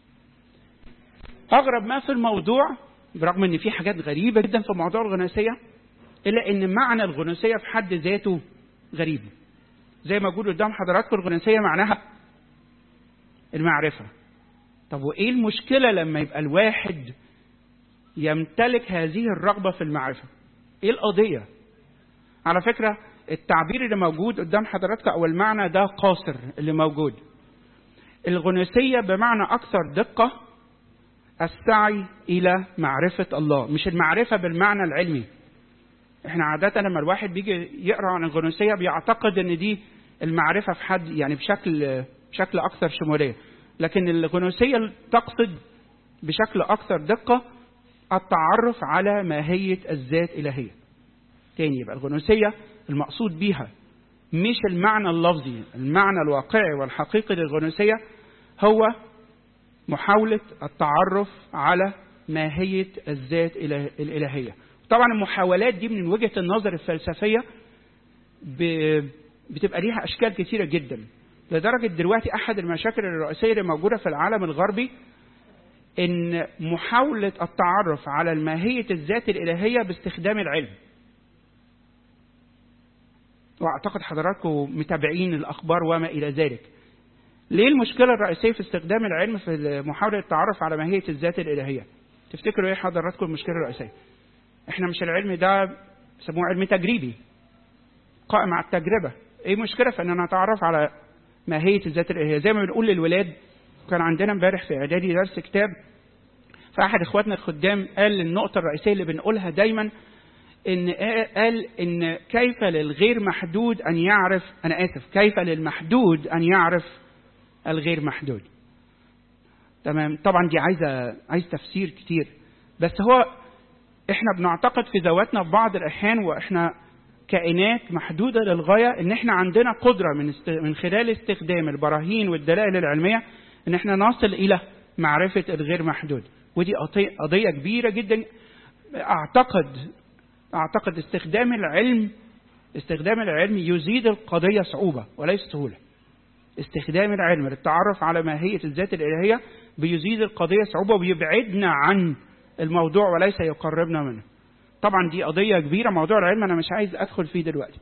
اغرب ما في الموضوع برغم ان في حاجات غريبه جدا في موضوع الغنوسيه الا ان معنى الغنوسيه في حد ذاته غريب زي ما اقول قدام حضراتكم الغنوسيه معناها المعرفة طب وإيه المشكلة لما يبقى الواحد يمتلك هذه الرغبة في المعرفة إيه القضية على فكرة التعبير اللي موجود قدام حضراتكم أو المعنى ده قاصر اللي موجود الغنوسية بمعنى أكثر دقة السعي إلى معرفة الله مش المعرفة بالمعنى العلمي احنا عادة لما الواحد بيجي يقرأ عن الغنوسية بيعتقد ان دي المعرفة في حد يعني بشكل بشكل أكثر شمولية لكن الغنوسية تقصد بشكل أكثر دقة التعرف على ماهية الذات إلهية تاني يبقى الغنوسية المقصود بيها مش المعنى اللفظي المعنى الواقعي والحقيقي للغنوسية هو محاولة التعرف على ماهية الذات الإلهية طبعا المحاولات دي من وجهة النظر الفلسفية بتبقى ليها أشكال كثيرة جدا لدرجة دلوقتي أحد المشاكل الرئيسية اللي موجودة في العالم الغربي إن محاولة التعرف على الماهية الذات الإلهية باستخدام العلم. وأعتقد حضراتكم متابعين الأخبار وما إلى ذلك. ليه المشكلة الرئيسية في استخدام العلم في محاولة التعرف على ماهية الذات الإلهية؟ تفتكروا إيه حضراتكم المشكلة الرئيسية؟ إحنا مش العلم ده بيسموه علم تجريبي قائم على التجربة. إيه المشكلة في إن أنا أتعرف على ماهية الذات الإلهية زي ما بنقول للولاد كان عندنا امبارح في إعدادي درس كتاب فأحد إخواتنا الخدام قال النقطة الرئيسية اللي بنقولها دايما إن قال إن كيف للغير محدود أن يعرف أنا آسف كيف للمحدود أن يعرف الغير محدود تمام طبعا دي عايزة عايز تفسير كتير بس هو احنا بنعتقد في ذواتنا في بعض الأحيان وإحنا كائنات محدودة للغاية ان احنا عندنا قدرة من است... من خلال استخدام البراهين والدلائل العلمية ان احنا نصل الى معرفة الغير محدود ودي قضية- قضية كبيرة جدا اعتقد اعتقد استخدام العلم استخدام العلم يزيد القضية صعوبة وليس سهولة استخدام العلم للتعرف على ماهية الذات الإلهية بيزيد القضية صعوبة وبيبعدنا عن الموضوع وليس يقربنا منه طبعا دي قضية كبيرة موضوع العلم أنا مش عايز أدخل فيه دلوقتي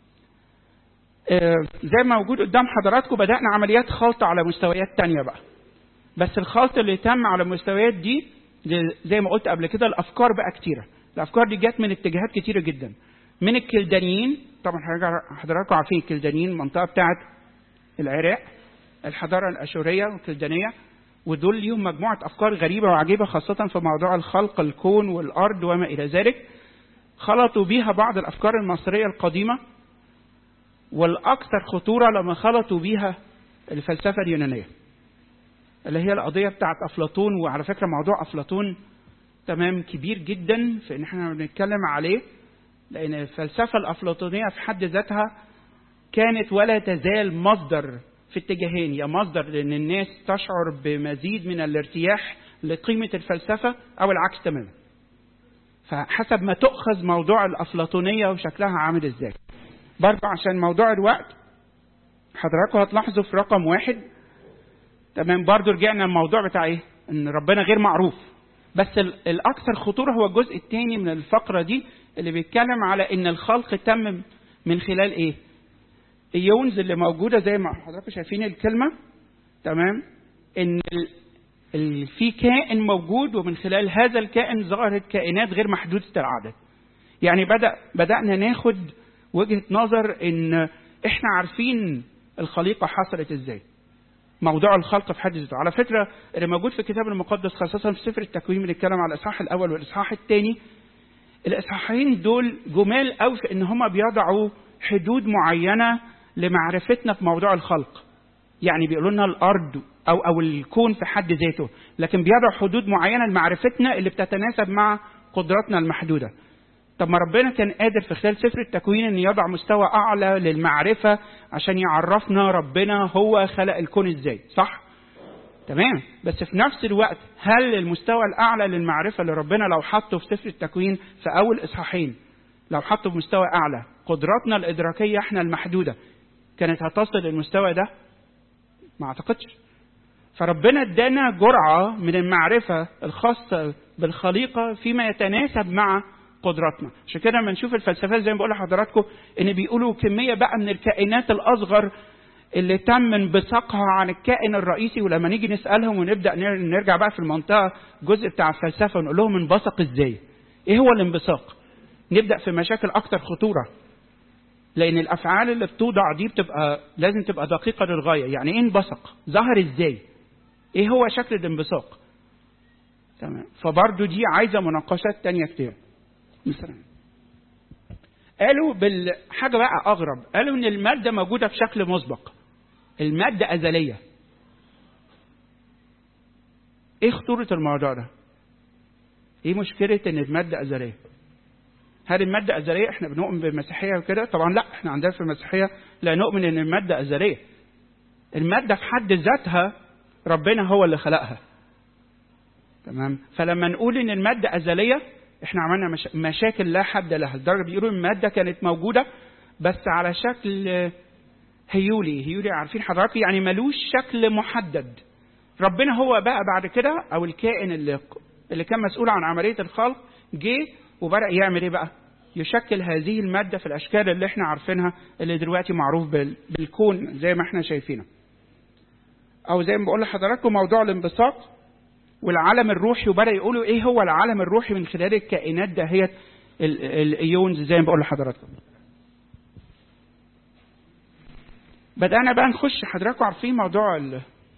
آه، زي ما موجود قدام حضراتكم بدأنا عمليات خلط على مستويات تانية بقى بس الخلط اللي تم على المستويات دي زي ما قلت قبل كده الأفكار بقى كتيرة الأفكار دي جت من اتجاهات كتيرة جدا من الكلدانيين طبعا حضراتكم عارفين الكلدانيين المنطقة بتاعت العراق الحضارة الأشورية والكلدانية ودول ليهم مجموعة أفكار غريبة وعجيبة خاصة في موضوع الخلق الكون والأرض وما إلى ذلك خلطوا بيها بعض الأفكار المصرية القديمة والأكثر خطورة لما خلطوا بيها الفلسفة اليونانية اللي هي القضية بتاعت أفلاطون وعلى فكرة موضوع أفلاطون تمام كبير جدا في إن احنا بنتكلم عليه لأن الفلسفة الأفلاطونية في حد ذاتها كانت ولا تزال مصدر في اتجاهين يا مصدر لأن الناس تشعر بمزيد من الارتياح لقيمة الفلسفة أو العكس تماما فحسب ما تؤخذ موضوع الأفلاطونية وشكلها عامل ازاي برضه عشان موضوع الوقت حضراتكم هتلاحظوا في رقم واحد تمام برضه رجعنا الموضوع بتاع ايه ان ربنا غير معروف بس الاكثر خطوره هو الجزء الثاني من الفقره دي اللي بيتكلم على ان الخلق تم من خلال ايه ايونز اللي موجوده زي ما حضراتكم شايفين الكلمه تمام ان ال... ال... في كائن موجود ومن خلال هذا الكائن ظهرت كائنات غير محدوده العدد يعني بدا بدانا ناخد وجهه نظر ان احنا عارفين الخليقه حصلت ازاي موضوع الخلق في حد ذاته على فكره اللي موجود في الكتاب المقدس خاصه في سفر التكوين بنتكلم على الاصحاح الاول والاصحاح الثاني الاصحاحين دول جمال قوي في ان هم بيضعوا حدود معينه لمعرفتنا في موضوع الخلق يعني بيقولوا لنا الارض او او الكون في حد ذاته لكن بيضع حدود معينه لمعرفتنا اللي بتتناسب مع قدراتنا المحدوده طب ما ربنا كان قادر في خلال سفر التكوين ان يضع مستوى اعلى للمعرفه عشان يعرفنا ربنا هو خلق الكون ازاي صح تمام بس في نفس الوقت هل المستوى الاعلى للمعرفه اللي ربنا لو حطه في سفر التكوين في اول اصحاحين لو حطه في مستوى اعلى قدراتنا الادراكيه احنا المحدوده كانت هتصل للمستوى ده ما اعتقدش فربنا ادانا جرعه من المعرفه الخاصه بالخليقه فيما يتناسب مع قدراتنا عشان كده لما نشوف الفلسفات زي ما بقول لحضراتكم ان بيقولوا كميه بقى من الكائنات الاصغر اللي تم انبثاقها عن الكائن الرئيسي ولما نيجي نسالهم ونبدا نرجع بقى في المنطقه جزء بتاع الفلسفه ونقول لهم انبثق ازاي؟ ايه هو الانبثاق؟ نبدا في مشاكل اكتر خطوره لان الافعال اللي بتوضع دي بتبقى لازم تبقى دقيقه للغايه يعني ايه انبثق؟ ظهر ازاي؟ ايه هو شكل الانبثاق؟ تمام فبرضه دي عايزه مناقشات تانية كتير مثلا قالوا بالحاجة بقى أغرب قالوا إن المادة موجودة بشكل مسبق المادة أزلية إيه خطورة الموضوع ده؟ إيه مشكلة إن المادة أزلية؟ هل المادة أزلية؟ إحنا بنؤمن بالمسيحية وكده؟ طبعا لا إحنا عندنا في المسيحية لا نؤمن إن المادة أزلية. المادة في حد ذاتها ربنا هو اللي خلقها. تمام؟ فلما نقول إن المادة أزلية احنا عملنا مشا... مشاكل لا حد لها لدرجه بيقولوا الماده كانت موجوده بس على شكل هيولي هيولي عارفين حضراتكم يعني ملوش شكل محدد ربنا هو بقى بعد كده او الكائن اللي اللي كان مسؤول عن عمليه الخلق جه وبدا يعمل ايه بقى يشكل هذه الماده في الاشكال اللي احنا عارفينها اللي دلوقتي معروف بال... بالكون زي ما احنا شايفينه او زي ما بقول لحضراتكم موضوع الانبساط والعالم الروحي وبدا يقولوا ايه هو العالم الروحي من خلال الكائنات دهيت الايونز زي ما بقول لحضراتكم بدانا بقى نخش حضراتكم عارفين موضوع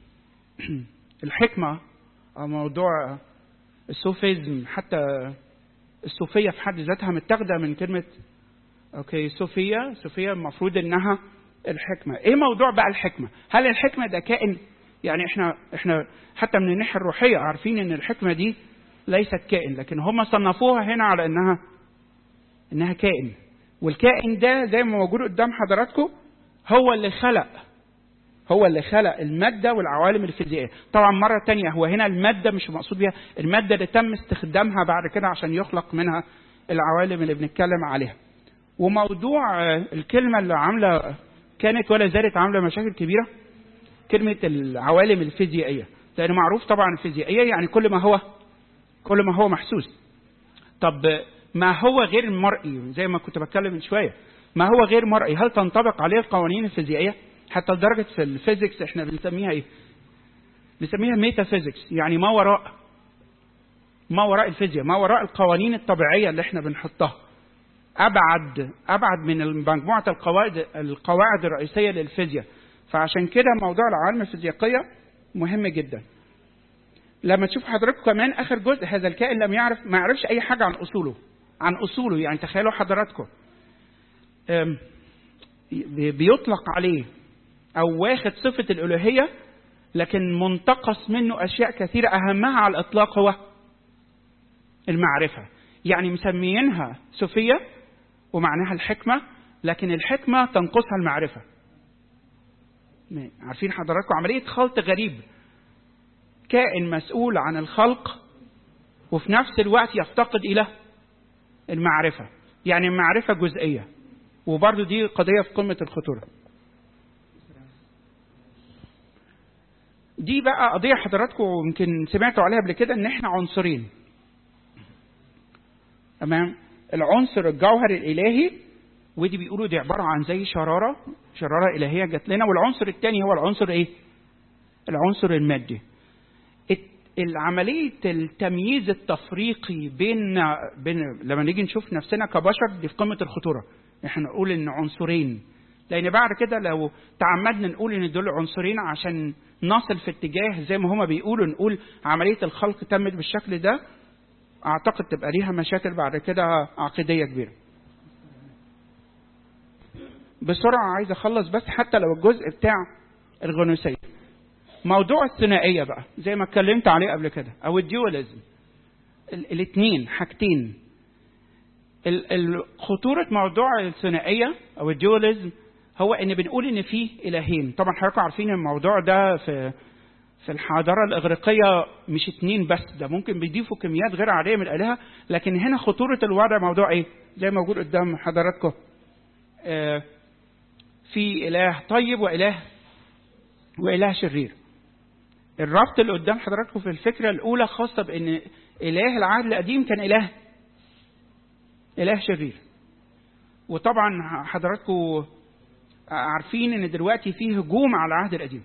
الحكمه او موضوع السوفيزم حتى الصوفيه في حد ذاتها متاخده من كلمه اوكي صوفيه صوفيه المفروض انها الحكمه ايه موضوع بقى الحكمه هل الحكمه ده كائن يعني احنا احنا حتى من الناحيه الروحيه عارفين ان الحكمه دي ليست كائن لكن هم صنفوها هنا على انها انها كائن والكائن ده زي ما موجود قدام حضراتكم هو اللي خلق هو اللي خلق المادة والعوالم الفيزيائية طبعا مرة تانية هو هنا المادة مش مقصود بيها المادة اللي تم استخدامها بعد كده عشان يخلق منها العوالم اللي بنتكلم عليها وموضوع الكلمة اللي عاملة كانت ولا زالت عاملة مشاكل كبيرة كلمة العوالم الفيزيائية لأن معروف طبعا الفيزيائية يعني كل ما هو كل ما هو محسوس طب ما هو غير مرئي زي ما كنت بتكلم من شوية ما هو غير مرئي هل تنطبق عليه القوانين الفيزيائية حتى لدرجة في الفيزيكس احنا بنسميها ايه بنسميها ميتافيزيكس يعني ما وراء ما وراء الفيزياء ما وراء القوانين الطبيعية اللي احنا بنحطها أبعد أبعد من مجموعة القواعد القواعد الرئيسية للفيزياء فعشان كده موضوع العوالم الفيزيائية مهم جدا لما تشوف حضراتكم كمان آخر جزء هذا الكائن لم يعرف ما يعرفش أي حاجة عن أصوله عن أصوله يعني تخيلوا حضراتكم بيطلق عليه أو واخد صفة الألوهية لكن منتقص منه أشياء كثيرة أهمها على الإطلاق هو المعرفة يعني مسميينها سوفية ومعناها الحكمة لكن الحكمة تنقصها المعرفة عارفين حضراتكم عملية خلط غريب كائن مسؤول عن الخلق وفي نفس الوقت يفتقد إلى المعرفة يعني المعرفة جزئية وبرضو دي قضية في قمة الخطورة دي بقى قضية حضراتكم يمكن سمعتوا عليها قبل كده ان احنا عنصرين تمام العنصر الجوهري الالهي ودي بيقولوا دي عبارة عن زي شرارة شرارة إلهية جات لنا والعنصر الثاني هو العنصر إيه؟ العنصر المادي العملية التمييز التفريقي بين بين لما نيجي نشوف نفسنا كبشر دي في قمة الخطورة احنا نقول ان عنصرين لان بعد كده لو تعمدنا نقول ان دول عنصرين عشان نصل في اتجاه زي ما هما بيقولوا نقول عملية الخلق تمت بالشكل ده اعتقد تبقى ليها مشاكل بعد كده عقيدية كبيرة بسرعة عايز اخلص بس حتى لو الجزء بتاع الغنوسية موضوع الثنائية بقى زي ما اتكلمت عليه قبل كده او الديوليزم الاثنين حاجتين خطورة موضوع الثنائية او الديوليزم هو ان بنقول ان فيه الهين طبعا حضراتكم عارفين الموضوع ده في في الحضارة الإغريقية مش اتنين بس ده ممكن بيضيفوا كميات غير عادية من الآلهة لكن هنا خطورة الوضع موضوع إيه؟ زي ما موجود قدام حضراتكم آه في إله طيب وإله وإله شرير الربط اللي قدام حضراتكم في الفكرة الأولى خاصة بأن إله العهد القديم كان إله إله شرير وطبعا حضراتكم عارفين ان دلوقتي فيه هجوم على العهد القديم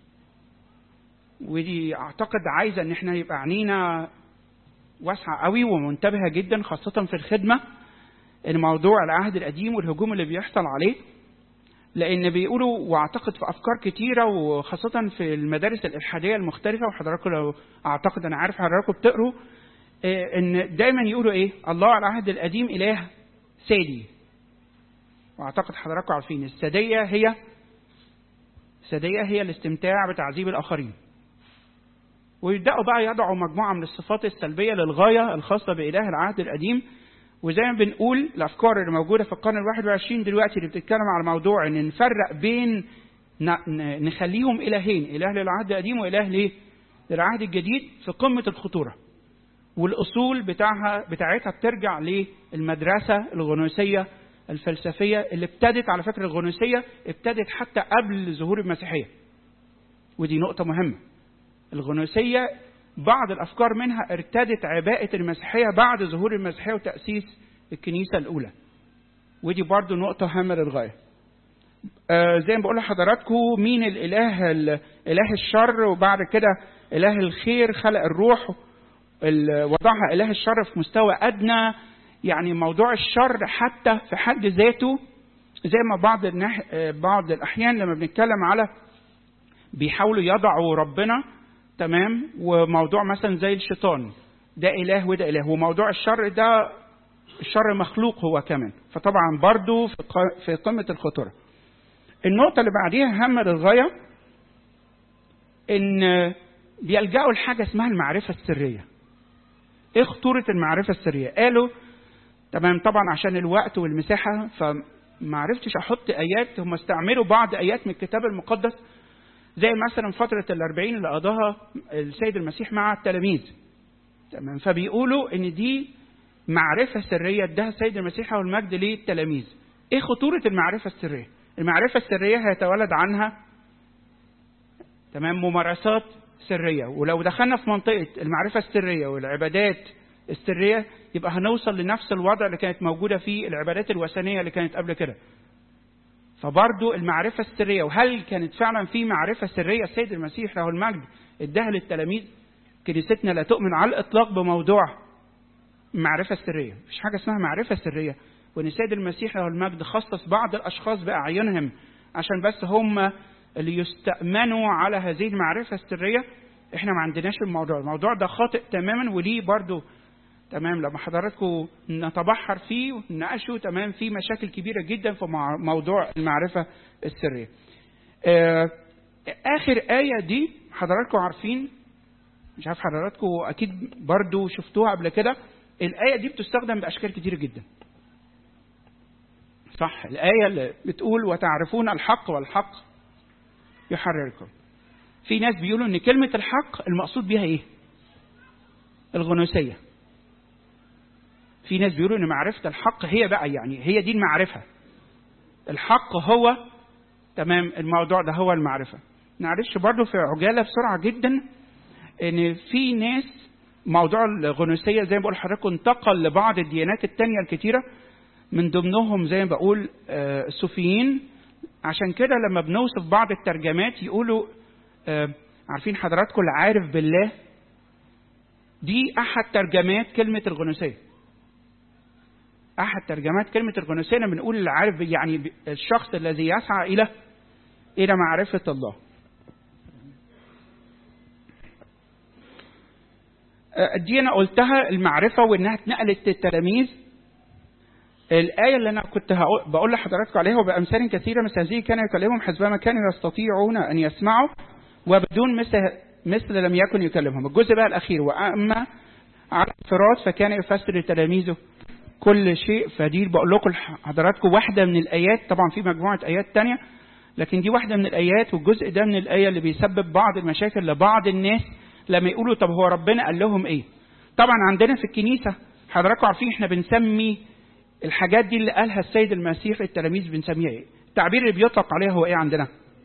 ودي اعتقد عايزه ان احنا يبقى عينينا واسعه قوي ومنتبهه جدا خاصه في الخدمه ان موضوع العهد القديم والهجوم اللي بيحصل عليه لان بيقولوا واعتقد في افكار كتيره وخاصه في المدارس الالحاديه المختلفه وحضراتكم لو اعتقد انا عارف حضراتكم بتقروا ان دايما يقولوا ايه الله على العهد القديم اله سادي واعتقد حضراتكم عارفين الساديه هي الساديه هي الاستمتاع بتعذيب الاخرين ويبداوا بقى يضعوا مجموعه من الصفات السلبيه للغايه الخاصه باله العهد القديم وزي ما بنقول الافكار اللي موجوده في القرن الواحد والعشرين دلوقتي اللي بتتكلم على موضوع ان نفرق بين نخليهم الهين اله للعهد القديم واله ليه للعهد الجديد في قمه الخطوره والاصول بتاعها بتاعتها بترجع للمدرسه الغنوسيه الفلسفيه اللي ابتدت على فكره الغنوسيه ابتدت حتى قبل ظهور المسيحيه ودي نقطه مهمه الغنوسيه بعض الافكار منها ارتدت عباءه المسيحيه بعد ظهور المسيحيه وتاسيس الكنيسه الاولى ودي برضو نقطه هامه للغايه آه زي ما بقول لحضراتكم مين الاله اله الشر وبعد كده اله الخير خلق الروح وضعها اله الشر في مستوى ادنى يعني موضوع الشر حتى في حد ذاته زي ما بعض النح... بعض الاحيان لما بنتكلم على بيحاولوا يضعوا ربنا تمام وموضوع مثلا زي الشيطان ده اله وده اله وموضوع الشر ده الشر مخلوق هو كمان فطبعا برضو في قمه الخطوره النقطه اللي بعديها هامه للغايه ان بيلجأوا لحاجه اسمها المعرفه السريه ايه خطوره المعرفه السريه قالوا تمام طبعا عشان الوقت والمساحة فما عرفتش أحط آيات هم استعملوا بعض آيات من الكتاب المقدس زي مثلا فترة الأربعين اللي قضاها السيد المسيح مع التلاميذ تمام فبيقولوا إن دي معرفة سرية ادها السيد المسيح والمجد للتلاميذ إيه خطورة المعرفة السرية؟ المعرفة السرية هيتولد عنها تمام ممارسات سرية ولو دخلنا في منطقة المعرفة السرية والعبادات السرية يبقى هنوصل لنفس الوضع اللي كانت موجودة في العبادات الوثنية اللي كانت قبل كده فبرضو المعرفة السرية وهل كانت فعلا في معرفة سرية السيد المسيح له المجد اداها للتلاميذ كنيستنا لا تؤمن على الإطلاق بموضوع المعرفة السرية مفيش حاجة اسمها معرفة سرية وان السيد المسيح له المجد خصص بعض الاشخاص باعينهم عشان بس هم اللي يستأمنوا على هذه المعرفة السرية احنا ما عندناش الموضوع الموضوع ده خاطئ تماما وليه برضو تمام لما حضراتكم نتبحر فيه ونناقشه تمام في مشاكل كبيرة جدا في موضوع المعرفة السرية آخر آية دي حضراتكم عارفين مش عارف حضراتكم أكيد برضو شفتوها قبل كده الآية دي بتستخدم بأشكال كتيرة جدا صح الآية اللي بتقول وتعرفون الحق والحق يحرركم في ناس بيقولوا ان كلمة الحق المقصود بها ايه الغنوسية في ناس بيقولوا ان معرفة الحق هي بقى يعني هي دي المعرفة الحق هو تمام الموضوع ده هو المعرفة نعرفش برضو في عجالة بسرعة جدا ان في ناس موضوع الغنوسية زي ما بقول لحضراتكم انتقل لبعض الديانات التانية الكتيرة من ضمنهم زي ما بقول الصوفيين عشان كده لما بنوصف بعض الترجمات يقولوا عارفين حضراتكم العارف بالله دي احد ترجمات كلمه الغنوسيه احد ترجمات كلمه الغنوسيه لما بنقول العارف يعني الشخص الذي يسعى الى الى معرفه الله دي انا قلتها المعرفه وانها اتنقلت للتلاميذ الآية اللي أنا كنت بقول لحضراتكم عليها وبأمثال كثيرة مثل هذه كان يكلمهم حسبما كانوا يستطيعون أن يسمعوا وبدون مثل مثل لم يكن يكلمهم الجزء بقى الأخير وأما على الصراط فكان يفسر لتلاميذه كل شيء فدي بقول لكم حضراتكم واحدة من الآيات طبعا في مجموعة آيات تانية لكن دي واحدة من الآيات والجزء ده من الآية اللي بيسبب بعض المشاكل لبعض الناس لما يقولوا طب هو ربنا قال لهم إيه طبعا عندنا في الكنيسة حضراتكم عارفين احنا بنسمي الحاجات دي اللي قالها السيد المسيح للتلاميذ بنسميها ايه؟ التعبير اللي بيطلق عليه هو ايه عندنا؟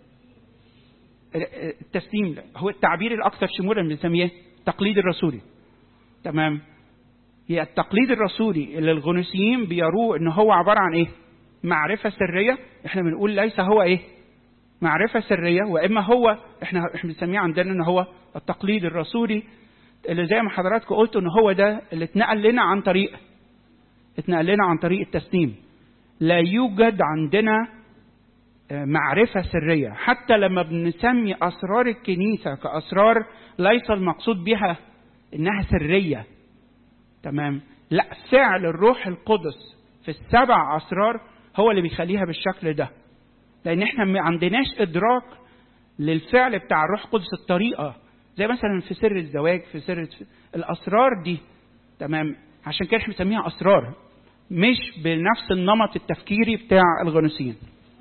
التسليم هو التعبير الاكثر شمولا بنسميه التقليد الرسولي. تمام؟ هي التقليد الرسولي اللي الغنوسيين بيروه ان هو عباره عن ايه؟ معرفه سريه احنا بنقول ليس هو ايه؟ معرفه سريه واما هو احنا احنا بنسميه عندنا ان هو التقليد الرسولي اللي زي ما حضراتكم قلتوا ان هو ده اللي اتنقل لنا عن طريق اتنقل لنا عن طريق التسليم لا يوجد عندنا معرفة سرية حتى لما بنسمي أسرار الكنيسة كأسرار ليس المقصود بها إنها سرية تمام لا فعل الروح القدس في السبع أسرار هو اللي بيخليها بالشكل ده لأن احنا ما عندناش إدراك للفعل بتاع الروح القدس الطريقة زي مثلا في سر الزواج في سر الأسرار دي تمام عشان كده احنا بنسميها أسرار مش بنفس النمط التفكيري بتاع الغنوسيين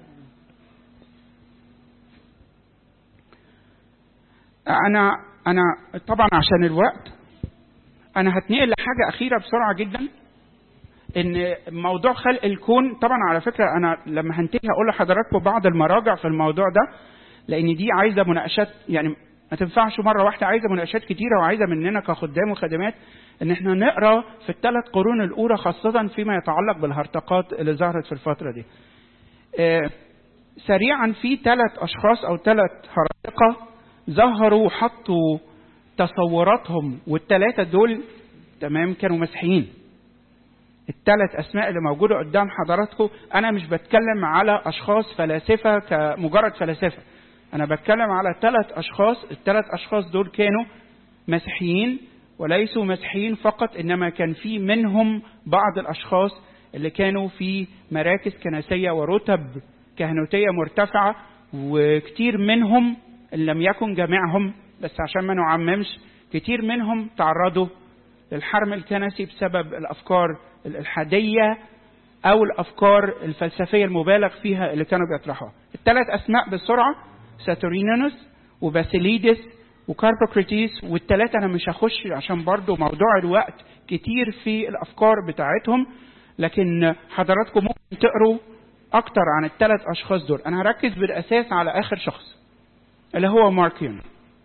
انا انا طبعا عشان الوقت انا هتنقل لحاجه اخيره بسرعه جدا ان موضوع خلق الكون طبعا على فكره انا لما هنتهي هقول لحضراتكم بعض المراجع في الموضوع ده لان دي عايزه مناقشات يعني ما تنفعش مره واحده عايزه مناقشات كتيره وعايزه مننا كخدام وخادمات ان احنا نقرا في الثلاث قرون الاولى خاصه فيما يتعلق بالهرطقات اللي ظهرت في الفتره دي. آه سريعا في ثلاث اشخاص او ثلاث هرطقه ظهروا وحطوا تصوراتهم والثلاثه دول تمام كانوا مسيحيين. الثلاث اسماء اللي موجوده قدام حضراتكم انا مش بتكلم على اشخاص فلاسفه كمجرد فلاسفه. انا بتكلم على ثلاث اشخاص الثلاث اشخاص دول كانوا مسيحيين وليسوا مسيحيين فقط انما كان في منهم بعض الاشخاص اللي كانوا في مراكز كنسيه ورتب كهنوتيه مرتفعه وكتير منهم ان لم يكن جميعهم بس عشان ما نعممش كتير منهم تعرضوا للحرم الكنسي بسبب الافكار الالحاديه او الافكار الفلسفيه المبالغ فيها اللي كانوا بيطرحوها الثلاث اسماء بسرعه ساتورينانوس وباسيليدس وكاربوكريتيس والثلاثه انا مش هخش عشان برضو موضوع الوقت كتير في الافكار بتاعتهم لكن حضراتكم ممكن تقروا اكتر عن الثلاث اشخاص دول انا هركز بالاساس على اخر شخص اللي هو ماركيون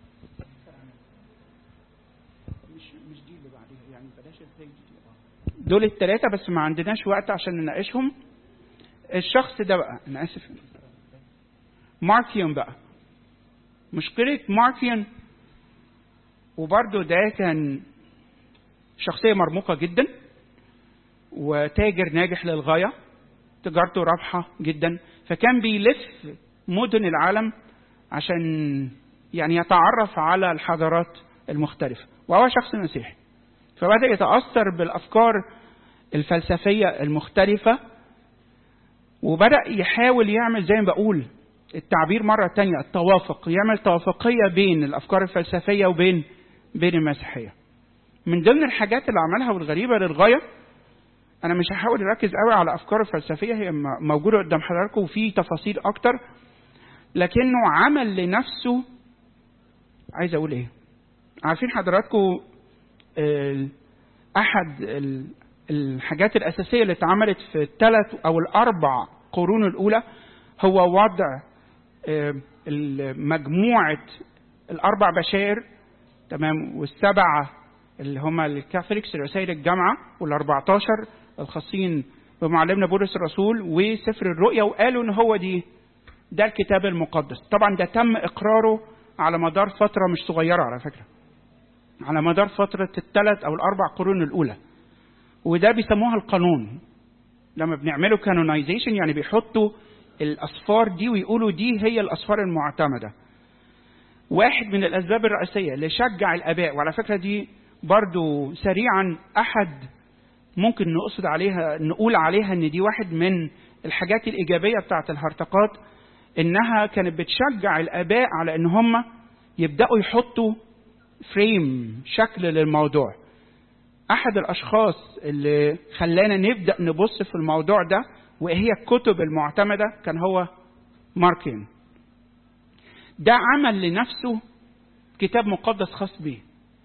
دول الثلاثة بس ما عندناش وقت عشان نناقشهم الشخص ده بقى أنا آسف ماركيون بقى مشكلة ماركيون وبرضه ده كان شخصية مرموقة جدا وتاجر ناجح للغاية تجارته رابحة جدا فكان بيلف مدن العالم عشان يعني يتعرف على الحضارات المختلفة وهو شخص مسيحي فبدأ يتأثر بالأفكار الفلسفية المختلفة وبدأ يحاول يعمل زي ما بقول التعبير مرة تانية التوافق يعمل توافقية بين الأفكار الفلسفية وبين بين المسيحية من ضمن الحاجات اللي عملها والغريبة للغاية أنا مش هحاول أركز قوي على أفكار الفلسفية هي موجودة قدام حضراتكم وفي تفاصيل أكتر لكنه عمل لنفسه عايز أقول إيه عارفين حضراتكم احد الحاجات الاساسيه اللي اتعملت في الثلاث او الاربع قرون الاولى هو وضع مجموعه الاربع بشائر تمام والسبعه اللي هم الكاثوليكس رسائل الجامعه وال14 الخاصين بمعلمنا بولس الرسول وسفر الرؤيا وقالوا ان هو دي ده الكتاب المقدس طبعا ده تم اقراره على مدار فتره مش صغيره على فكره على مدار فترة الثلاث أو الأربع قرون الأولى وده بيسموها القانون لما بنعمله كانونايزيشن يعني بيحطوا الأصفار دي ويقولوا دي هي الأصفار المعتمدة واحد من الأسباب الرئيسية اللي شجع الآباء وعلى فكرة دي برضو سريعا أحد ممكن نقصد عليها نقول عليها ان دي واحد من الحاجات الايجابيه بتاعت الهرطقات انها كانت بتشجع الاباء على ان هم يبداوا يحطوا فريم شكل للموضوع احد الاشخاص اللي خلانا نبدا نبص في الموضوع ده وهي الكتب المعتمده كان هو ماركين ده عمل لنفسه كتاب مقدس خاص بيه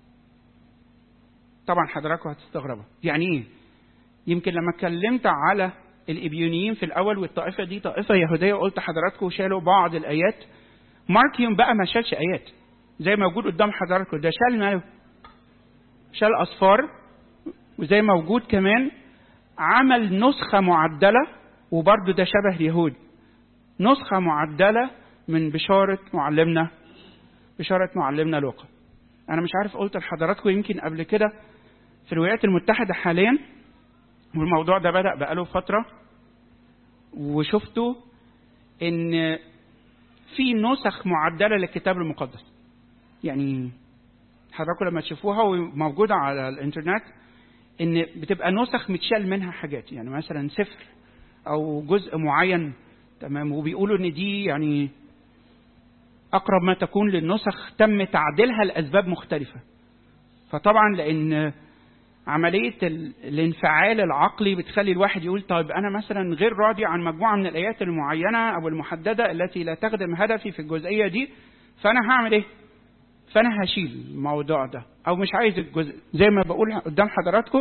طبعا حضراتكم هتستغربوا يعني ايه يمكن لما اتكلمت على الابيونيين في الاول والطائفه دي طائفه يهوديه وقلت حضراتكم شالوا بعض الايات ماركيوم بقى ما شالش ايات زي ما موجود قدام حضراتكم ده شال ماله شال اصفار وزي ما موجود كمان عمل نسخة معدلة وبرضه ده شبه اليهود نسخة معدلة من بشارة معلمنا بشارة معلمنا لوقا أنا مش عارف قلت لحضراتكم يمكن قبل كده في الولايات المتحدة حاليا والموضوع ده بدأ بقاله فترة وشفتوا إن في نسخ معدلة للكتاب المقدس يعني حضراتكم لما تشوفوها وموجودة على الإنترنت إن بتبقى نسخ متشال منها حاجات يعني مثلا سفر أو جزء معين تمام وبيقولوا إن دي يعني أقرب ما تكون للنسخ تم تعديلها لأسباب مختلفة فطبعا لأن عملية الانفعال العقلي بتخلي الواحد يقول طيب أنا مثلا غير راضي عن مجموعة من الآيات المعينة أو المحددة التي لا تخدم هدفي في الجزئية دي فأنا هعمل إيه؟ فأنا هشيل الموضوع ده أو مش عايز الجزء زي ما بقول قدام حضراتكم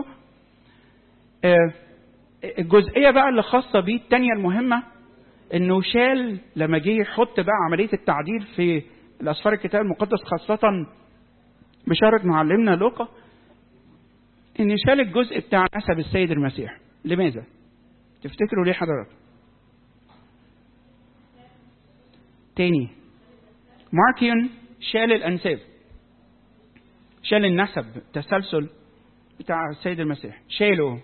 الجزئية بقى اللي خاصة بيه التانية المهمة إنه شال لما جه يحط بقى عملية التعديل في الأسفار الكتاب المقدس خاصة بشارة معلمنا لوقا ان شال الجزء بتاع نسب السيد المسيح لماذا تفتكروا ليه حضرتك تاني ماركيون شال الانساب شال النسب التسلسل بتاع السيد المسيح شاله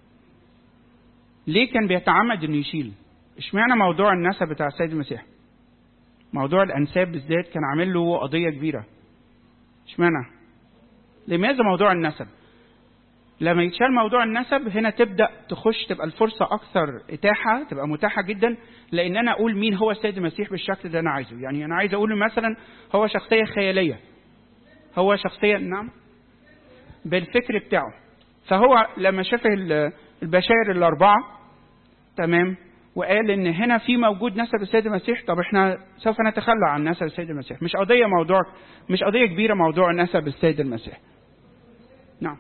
ليه كان بيتعمد انه يشيل اشمعنى موضوع النسب بتاع السيد المسيح موضوع الانساب بالذات كان عامل له قضيه كبيره اشمعنى لماذا موضوع النسب لما يتشال موضوع النسب هنا تبدا تخش تبقى الفرصه اكثر اتاحه تبقى متاحه جدا لان انا اقول مين هو السيد المسيح بالشكل اللي انا عايزه يعني انا عايز اقول مثلا هو شخصيه خياليه هو شخصيه نعم بالفكر بتاعه فهو لما شاف البشائر الاربعه تمام وقال ان هنا في موجود نسب السيد المسيح طب احنا سوف نتخلى عن نسب السيد المسيح مش قضيه موضوع مش قضيه كبيره موضوع نسب السيد المسيح نعم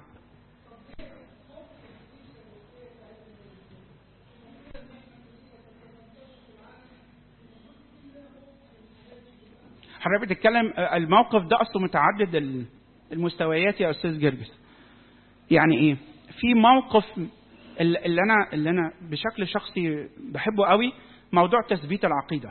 حضرتك بتتكلم الموقف ده اصله متعدد المستويات يا استاذ جرجس يعني ايه في موقف اللي انا اللي انا بشكل شخصي بحبه قوي موضوع تثبيت العقيده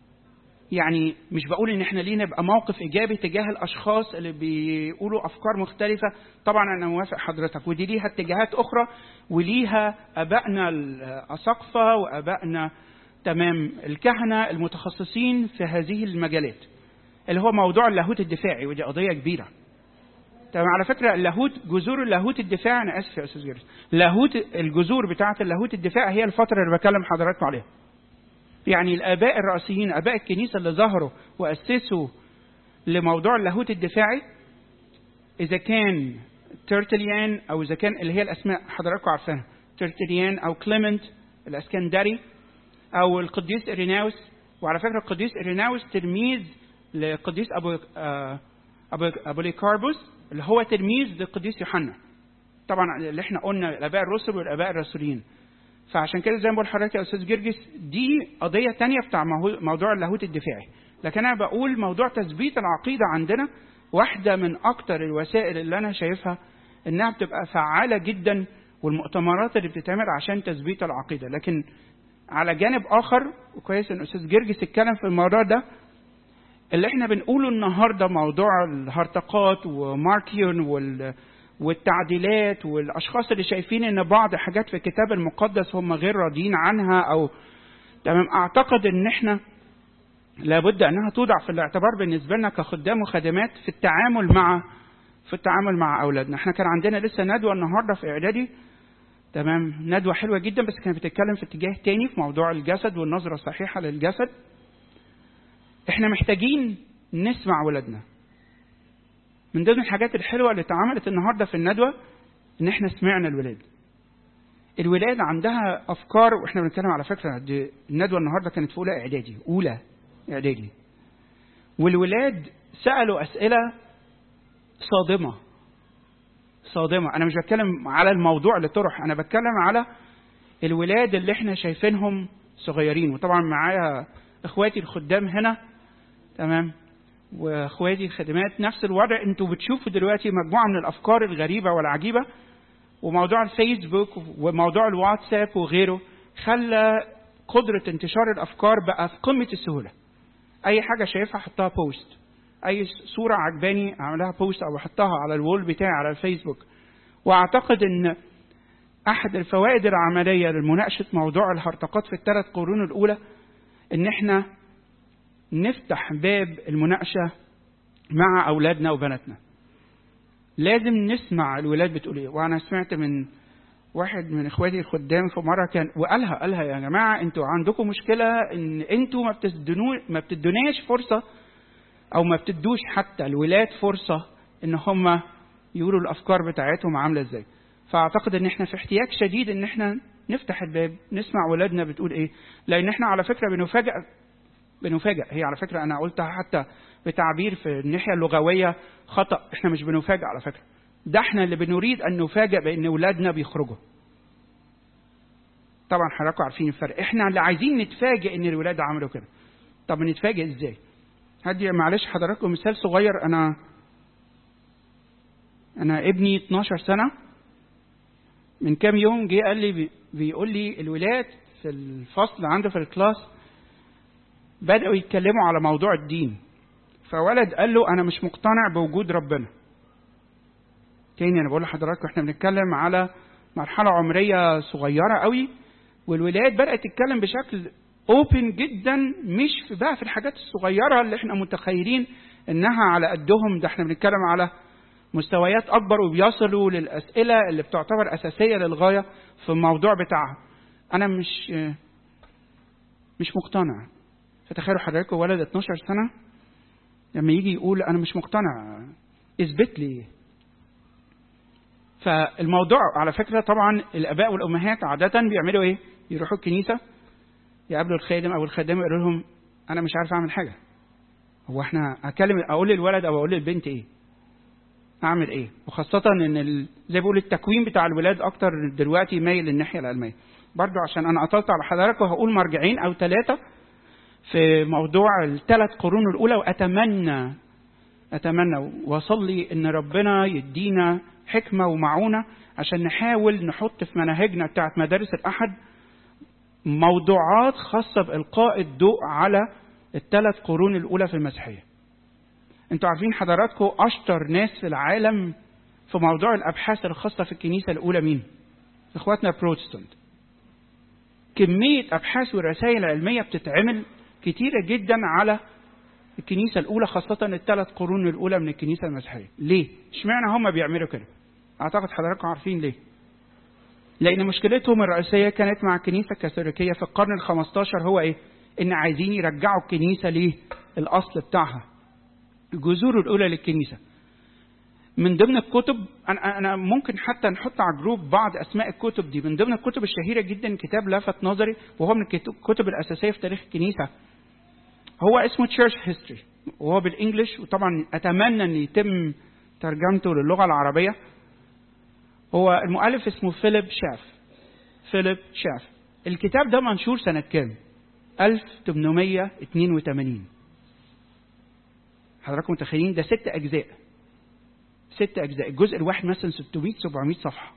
يعني مش بقول ان احنا ليه نبقى موقف ايجابي تجاه الاشخاص اللي بيقولوا افكار مختلفه طبعا انا موافق حضرتك ودي ليها اتجاهات اخرى وليها ابائنا الاساقفه وابائنا تمام الكهنه المتخصصين في هذه المجالات اللي هو موضوع اللاهوت الدفاعي ودي قضيه كبيره تمام على فكره اللاهوت جذور اللاهوت الدفاع انا اسف يا استاذ جيرس لاهوت الجذور بتاعه اللاهوت الدفاع هي الفتره اللي بكلم حضراتكم عليها يعني الاباء الرئيسيين اباء الكنيسه اللي ظهروا واسسوا لموضوع اللاهوت الدفاعي اذا كان ترتليان او اذا كان اللي هي الاسماء حضراتكم عارفينها ترتليان او كليمنت الاسكندري او القديس اريناوس وعلى فكره القديس اريناوس تلميذ للقديس ابو آه ابو ابو ليكاربوس اللي هو تلميذ للقديس يوحنا طبعا اللي احنا قلنا الاباء الرسل والاباء الرسولين فعشان كده زي ما بقول لحضرتك يا استاذ جرجس دي قضيه تانية بتاع موضوع اللاهوت الدفاعي لكن انا بقول موضوع تثبيت العقيده عندنا واحده من اكتر الوسائل اللي انا شايفها انها بتبقى فعاله جدا والمؤتمرات اللي بتتعمل عشان تثبيت العقيده لكن على جانب اخر وكويس ان استاذ جرجس اتكلم في الموضوع ده اللي احنا بنقوله النهارده موضوع الهرطقات وماركيون وال والتعديلات والاشخاص اللي شايفين ان بعض حاجات في الكتاب المقدس هم غير راضيين عنها او تمام اعتقد ان احنا لابد انها توضع في الاعتبار بالنسبه لنا كخدام وخادمات في التعامل مع في التعامل مع اولادنا احنا كان عندنا لسه ندوه النهارده في اعدادي تمام ندوه حلوه جدا بس كانت بتتكلم في اتجاه تاني في موضوع الجسد والنظره الصحيحه للجسد احنا محتاجين نسمع ولادنا من ضمن الحاجات الحلوه اللي اتعملت النهارده في الندوه ان احنا سمعنا الولاد الولاد عندها افكار واحنا بنتكلم على فكره دي الندوه النهارده كانت في اولى اعدادي اولى اعدادي والولاد سالوا اسئله صادمه صادمه انا مش بتكلم على الموضوع اللي طرح انا بتكلم على الولاد اللي احنا شايفينهم صغيرين وطبعا معايا اخواتي الخدام هنا تمام واخواتي الخادمات نفس الوضع انتوا بتشوفوا دلوقتي مجموعه من الافكار الغريبه والعجيبه وموضوع الفيسبوك وموضوع الواتساب وغيره خلى قدرة انتشار الأفكار بقى في قمة السهولة. أي حاجة شايفها أحطها بوست. أي صورة عجباني أعملها بوست أو أحطها على الوول بتاعي على الفيسبوك. وأعتقد إن أحد الفوائد العملية لمناقشة موضوع الهرطقات في الثلاث قرون الأولى إن إحنا نفتح باب المناقشة مع أولادنا وبناتنا. لازم نسمع الولاد بتقول ايه وانا سمعت من واحد من اخواتي الخدام في مره كان وقالها قالها يا جماعه انتوا عندكم مشكله ان انتوا ما بتدنو ما بتدوناش فرصه او ما بتدوش حتى الولاد فرصه ان هم يقولوا الافكار بتاعتهم عامله ازاي فاعتقد ان احنا في احتياج شديد ان احنا نفتح الباب نسمع ولادنا بتقول ايه لان احنا على فكره بنفاجئ بنفاجئ هي على فكره انا قلتها حتى بتعبير في الناحيه اللغويه خطا احنا مش بنفاجئ على فكره ده احنا اللي بنريد ان نفاجئ بان اولادنا بيخرجوا طبعا حضراتكم عارفين الفرق احنا اللي عايزين نتفاجئ ان الولاد عملوا كده طب نتفاجئ ازاي هدي معلش حضراتكم مثال صغير انا انا ابني 12 سنه من كام يوم جه قال لي بيقول لي الولاد في الفصل عنده في الكلاس بدأوا يتكلموا على موضوع الدين فولد قال له أنا مش مقتنع بوجود ربنا تاني أنا بقول لحضراتكم إحنا بنتكلم على مرحلة عمرية صغيرة قوي والولاد بدأت تتكلم بشكل اوبن جدا مش في بقى في الحاجات الصغيرة اللي احنا متخيلين انها على قدهم ده احنا بنتكلم على مستويات اكبر وبيصلوا للاسئلة اللي بتعتبر اساسية للغاية في الموضوع بتاعها انا مش مش مقتنع فتخيلوا حضراتكم ولد 12 سنة لما يجي يقول أنا مش مقتنع اثبت لي فالموضوع على فكره طبعا الاباء والامهات عاده بيعملوا ايه؟ يروحوا الكنيسه يقابلوا الخادم او الخادمه يقولوا لهم انا مش عارف اعمل حاجه هو احنا اكلم اقول للولد او اقول للبنت ايه؟ اعمل ايه؟ وخاصه ان ال... زي بقول التكوين بتاع الولاد اكتر دلوقتي مايل للناحيه العلميه. برضو عشان انا اطلت على حضرتك وهقول مرجعين او ثلاثه في موضوع الثلاث قرون الاولى واتمنى اتمنى واصلي ان ربنا يدينا حكمه ومعونه عشان نحاول نحط في مناهجنا بتاعت مدارس الاحد موضوعات خاصه بالقاء الضوء على الثلاث قرون الاولى في المسيحيه. انتوا عارفين حضراتكم اشطر ناس في العالم في موضوع الابحاث الخاصه في الكنيسه الاولى مين؟ اخواتنا البروتستانت. كميه ابحاث ورسائل علميه بتتعمل كتيره جدا على الكنيسه الاولى خاصه الثلاث قرون الاولى من الكنيسه المسيحيه. ليه؟ اشمعنى هم بيعملوا كده؟ اعتقد حضراتكم عارفين ليه. لان مشكلتهم الرئيسيه كانت مع الكنيسه الكاثوليكيه في القرن ال 15 هو ايه؟ ان عايزين يرجعوا الكنيسه ليه؟ الاصل بتاعها. الجذور الاولى للكنيسه. من ضمن الكتب انا انا ممكن حتى نحط على جروب بعض اسماء الكتب دي من ضمن الكتب الشهيره جدا كتاب لفت نظري وهو من الكتب الاساسيه في تاريخ الكنيسه هو اسمه تشيرش هيستوري وهو بالانجلش وطبعا اتمنى ان يتم ترجمته للغه العربيه هو المؤلف اسمه فيليب شاف فيليب شاف الكتاب ده منشور سنه كام 1882 حضراتكم متخيلين ده ست اجزاء ست اجزاء الجزء الواحد مثلا 600 700 صفحه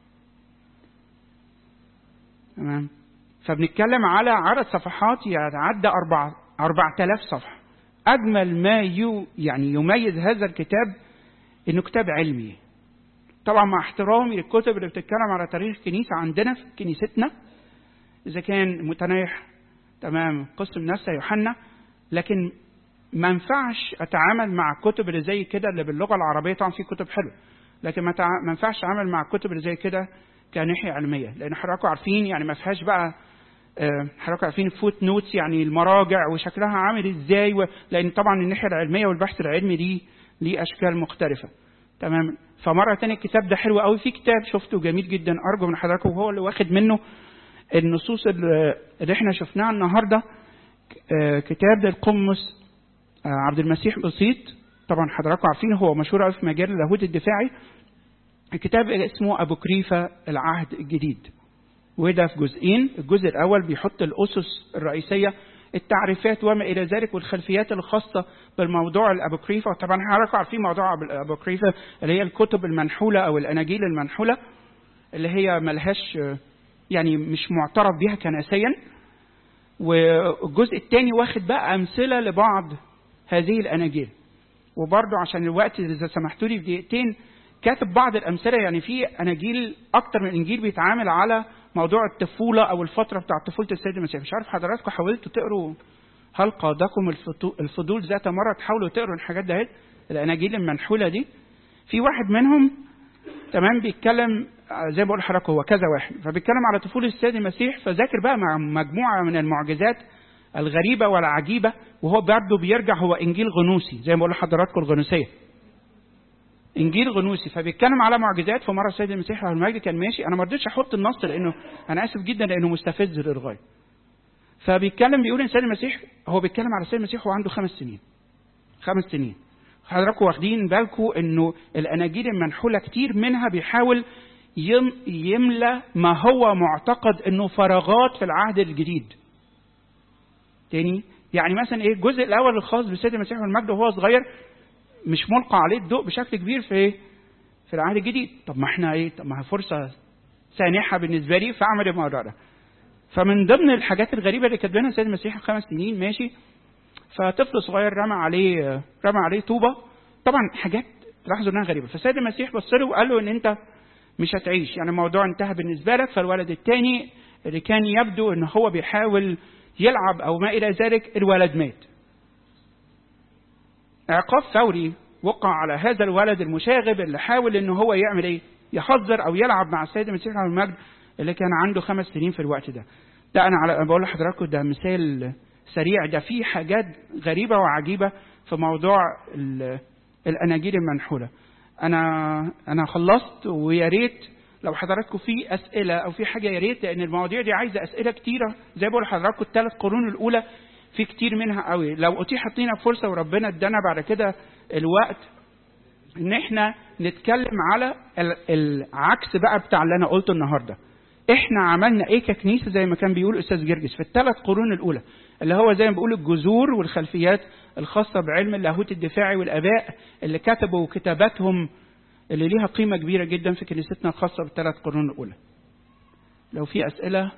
تمام فبنتكلم على عدد صفحات يتعدى 4 4000 صفحه اجمل ما يو يعني يميز هذا الكتاب انه كتاب علمي طبعا مع احترامي للكتب اللي بتتكلم على تاريخ الكنيسه عندنا في كنيستنا اذا كان متنايح تمام قسم نفسه يوحنا لكن ما ينفعش اتعامل مع الكتب اللي زي كده اللي باللغه العربيه طبعا في كتب حلوه لكن ما, تع... ما ينفعش اتعامل مع الكتب اللي زي كده كناحيه علميه لان حضراتكم عارفين يعني ما فيهاش بقى حضراتكم عارفين فوت نوتس يعني المراجع وشكلها عامل ازاي و... لان طبعا الناحيه العلميه والبحث العلمي دي ليه اشكال مختلفه تمام فمره تانية الكتاب ده حلو قوي في كتاب شفته جميل جدا ارجو من حضراتكم وهو اللي واخد منه النصوص اللي احنا شفناها النهارده كتاب للقمص عبد المسيح بسيط طبعا حضراتكم عارفين هو مشهور قوي في مجال اللاهوت الدفاعي الكتاب اسمه ابو كريفه العهد الجديد وده في جزئين الجزء الاول بيحط الاسس الرئيسيه التعريفات وما الى ذلك والخلفيات الخاصه بالموضوع الابوكريفه طبعا حضراتكم عارفين موضوع الابوكريفه اللي هي الكتب المنحوله او الاناجيل المنحوله اللي هي ملهاش يعني مش معترف بها كنسيا والجزء الثاني واخد بقى امثله لبعض هذه الاناجيل وبرضه عشان الوقت اذا سمحتوا لي في دقيقتين كاتب بعض الامثله يعني في اناجيل اكتر من انجيل بيتعامل على موضوع الطفوله او الفتره بتاع طفوله السيد المسيح مش عارف حضراتكم حاولتوا تقروا هل قادكم الفضول ذات مره تحاولوا تقروا الحاجات ده الاناجيل المنحوله دي في واحد منهم تمام بيتكلم زي ما بقول لحضراتكم هو كذا واحد فبيتكلم على طفوله السيد المسيح فذاكر بقى مع مجموعه من المعجزات الغريبه والعجيبه وهو برضه بيرجع هو انجيل غنوسي زي ما بقول لحضراتكم الغنوسيه انجيل غنوسي فبيتكلم على معجزات فمره السيد المسيح على المجد كان ماشي انا ما رضيتش احط النص لانه انا اسف جدا لانه مستفز للغايه فبيتكلم بيقول ان السيد المسيح هو بيتكلم على السيد المسيح وهو عنده خمس سنين خمس سنين حضراتكم واخدين بالكم انه الاناجيل المنحوله كتير منها بيحاول يم يملى ما هو معتقد انه فراغات في العهد الجديد تاني يعني مثلا ايه الجزء الاول الخاص بالسيد المسيح والمجد وهو صغير مش ملقى عليه الضوء بشكل كبير في ايه في العهد الجديد طب ما احنا ايه طب ما هي فرصه سانحه بالنسبه لي فاعمل الموضوع ده فمن ضمن الحاجات الغريبه اللي كاتبينها السيد المسيح خمس سنين ماشي فطفل صغير رمى عليه رمى عليه طوبه طبعا حاجات لاحظوا انها غريبه فالسيد المسيح بص له وقال له ان انت مش هتعيش يعني الموضوع انتهى بالنسبه لك فالولد الثاني اللي كان يبدو ان هو بيحاول يلعب او ما الى ذلك الولد مات عقاب فوري وقع على هذا الولد المشاغب اللي حاول ان هو يعمل ايه يحذر او يلعب مع السيد المسيح على المجد اللي كان عنده خمس سنين في الوقت ده ده انا على بقول لحضراتكم ده مثال سريع ده في حاجات غريبه وعجيبه في موضوع الاناجيل المنحوله انا انا خلصت ويا ريت لو حضراتكم في اسئله او في حاجه يا ريت لان المواضيع دي عايزه اسئله كتيره زي ما بقول لحضراتكم الثلاث قرون الاولى في كتير منها قوي لو اتيحت لنا فرصه وربنا ادانا بعد كده الوقت ان احنا نتكلم على ال- العكس بقى بتاع اللي انا قلته النهارده احنا عملنا ايه ككنيسه زي ما كان بيقول استاذ جرجس في الثلاث قرون الاولى اللي هو زي ما بيقول الجذور والخلفيات الخاصه بعلم اللاهوت الدفاعي والاباء اللي كتبوا كتاباتهم اللي ليها قيمه كبيره جدا في كنيستنا الخاصه بالثلاث قرون الاولى لو في اسئله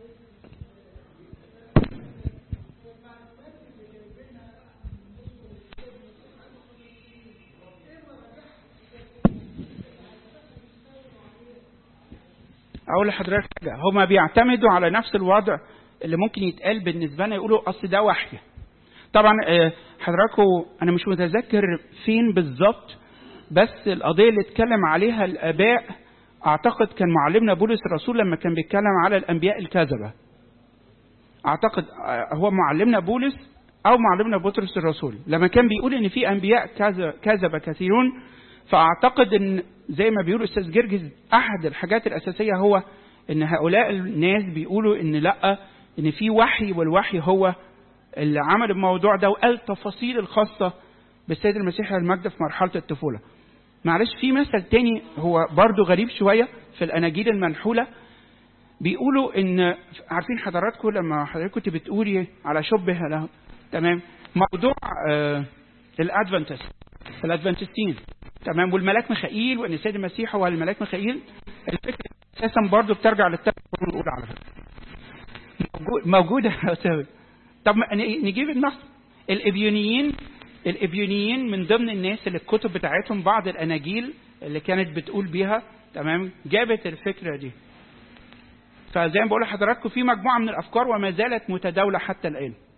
اقول لحضرتك حاجه هما بيعتمدوا على نفس الوضع اللي ممكن يتقال بالنسبه لنا يقولوا اصل ده وحي طبعا آه، حضراتكم انا مش متذكر فين بالظبط بس القضيه اللي اتكلم عليها الاباء اعتقد كان معلمنا بولس الرسول لما كان بيتكلم على الانبياء الكذبه اعتقد آه، هو معلمنا بولس او معلمنا بطرس الرسول لما كان بيقول ان في انبياء كذا- كذبه كثيرون فاعتقد ان زي ما بيقول استاذ جرجس احد الحاجات الاساسيه هو ان هؤلاء الناس بيقولوا ان لا ان في وحي والوحي هو اللي عمل الموضوع ده وقال التفاصيل الخاصه بالسيد المسيح المجد في مرحله الطفوله معلش في مثل تاني هو برضو غريب شويه في الاناجيل المنحوله بيقولوا ان عارفين حضراتكم لما حضرتك كنت بتقولي على شبه له تمام موضوع آه الادفنتست الادفنتستين تمام والملاك ميخائيل وان السيد المسيح هو الملاك ميخائيل الفكره اساسا برضو بترجع للثلاث قرون الاولى على فكره موجود- موجوده يا أستاذ. طب ما ن- نجيب النص الابيونيين الابيونيين من ضمن الناس اللي الكتب بتاعتهم بعض الاناجيل اللي كانت بتقول بيها تمام جابت الفكره دي فزي ما بقول لحضراتكم في مجموعه من الافكار وما زالت متداوله حتى الان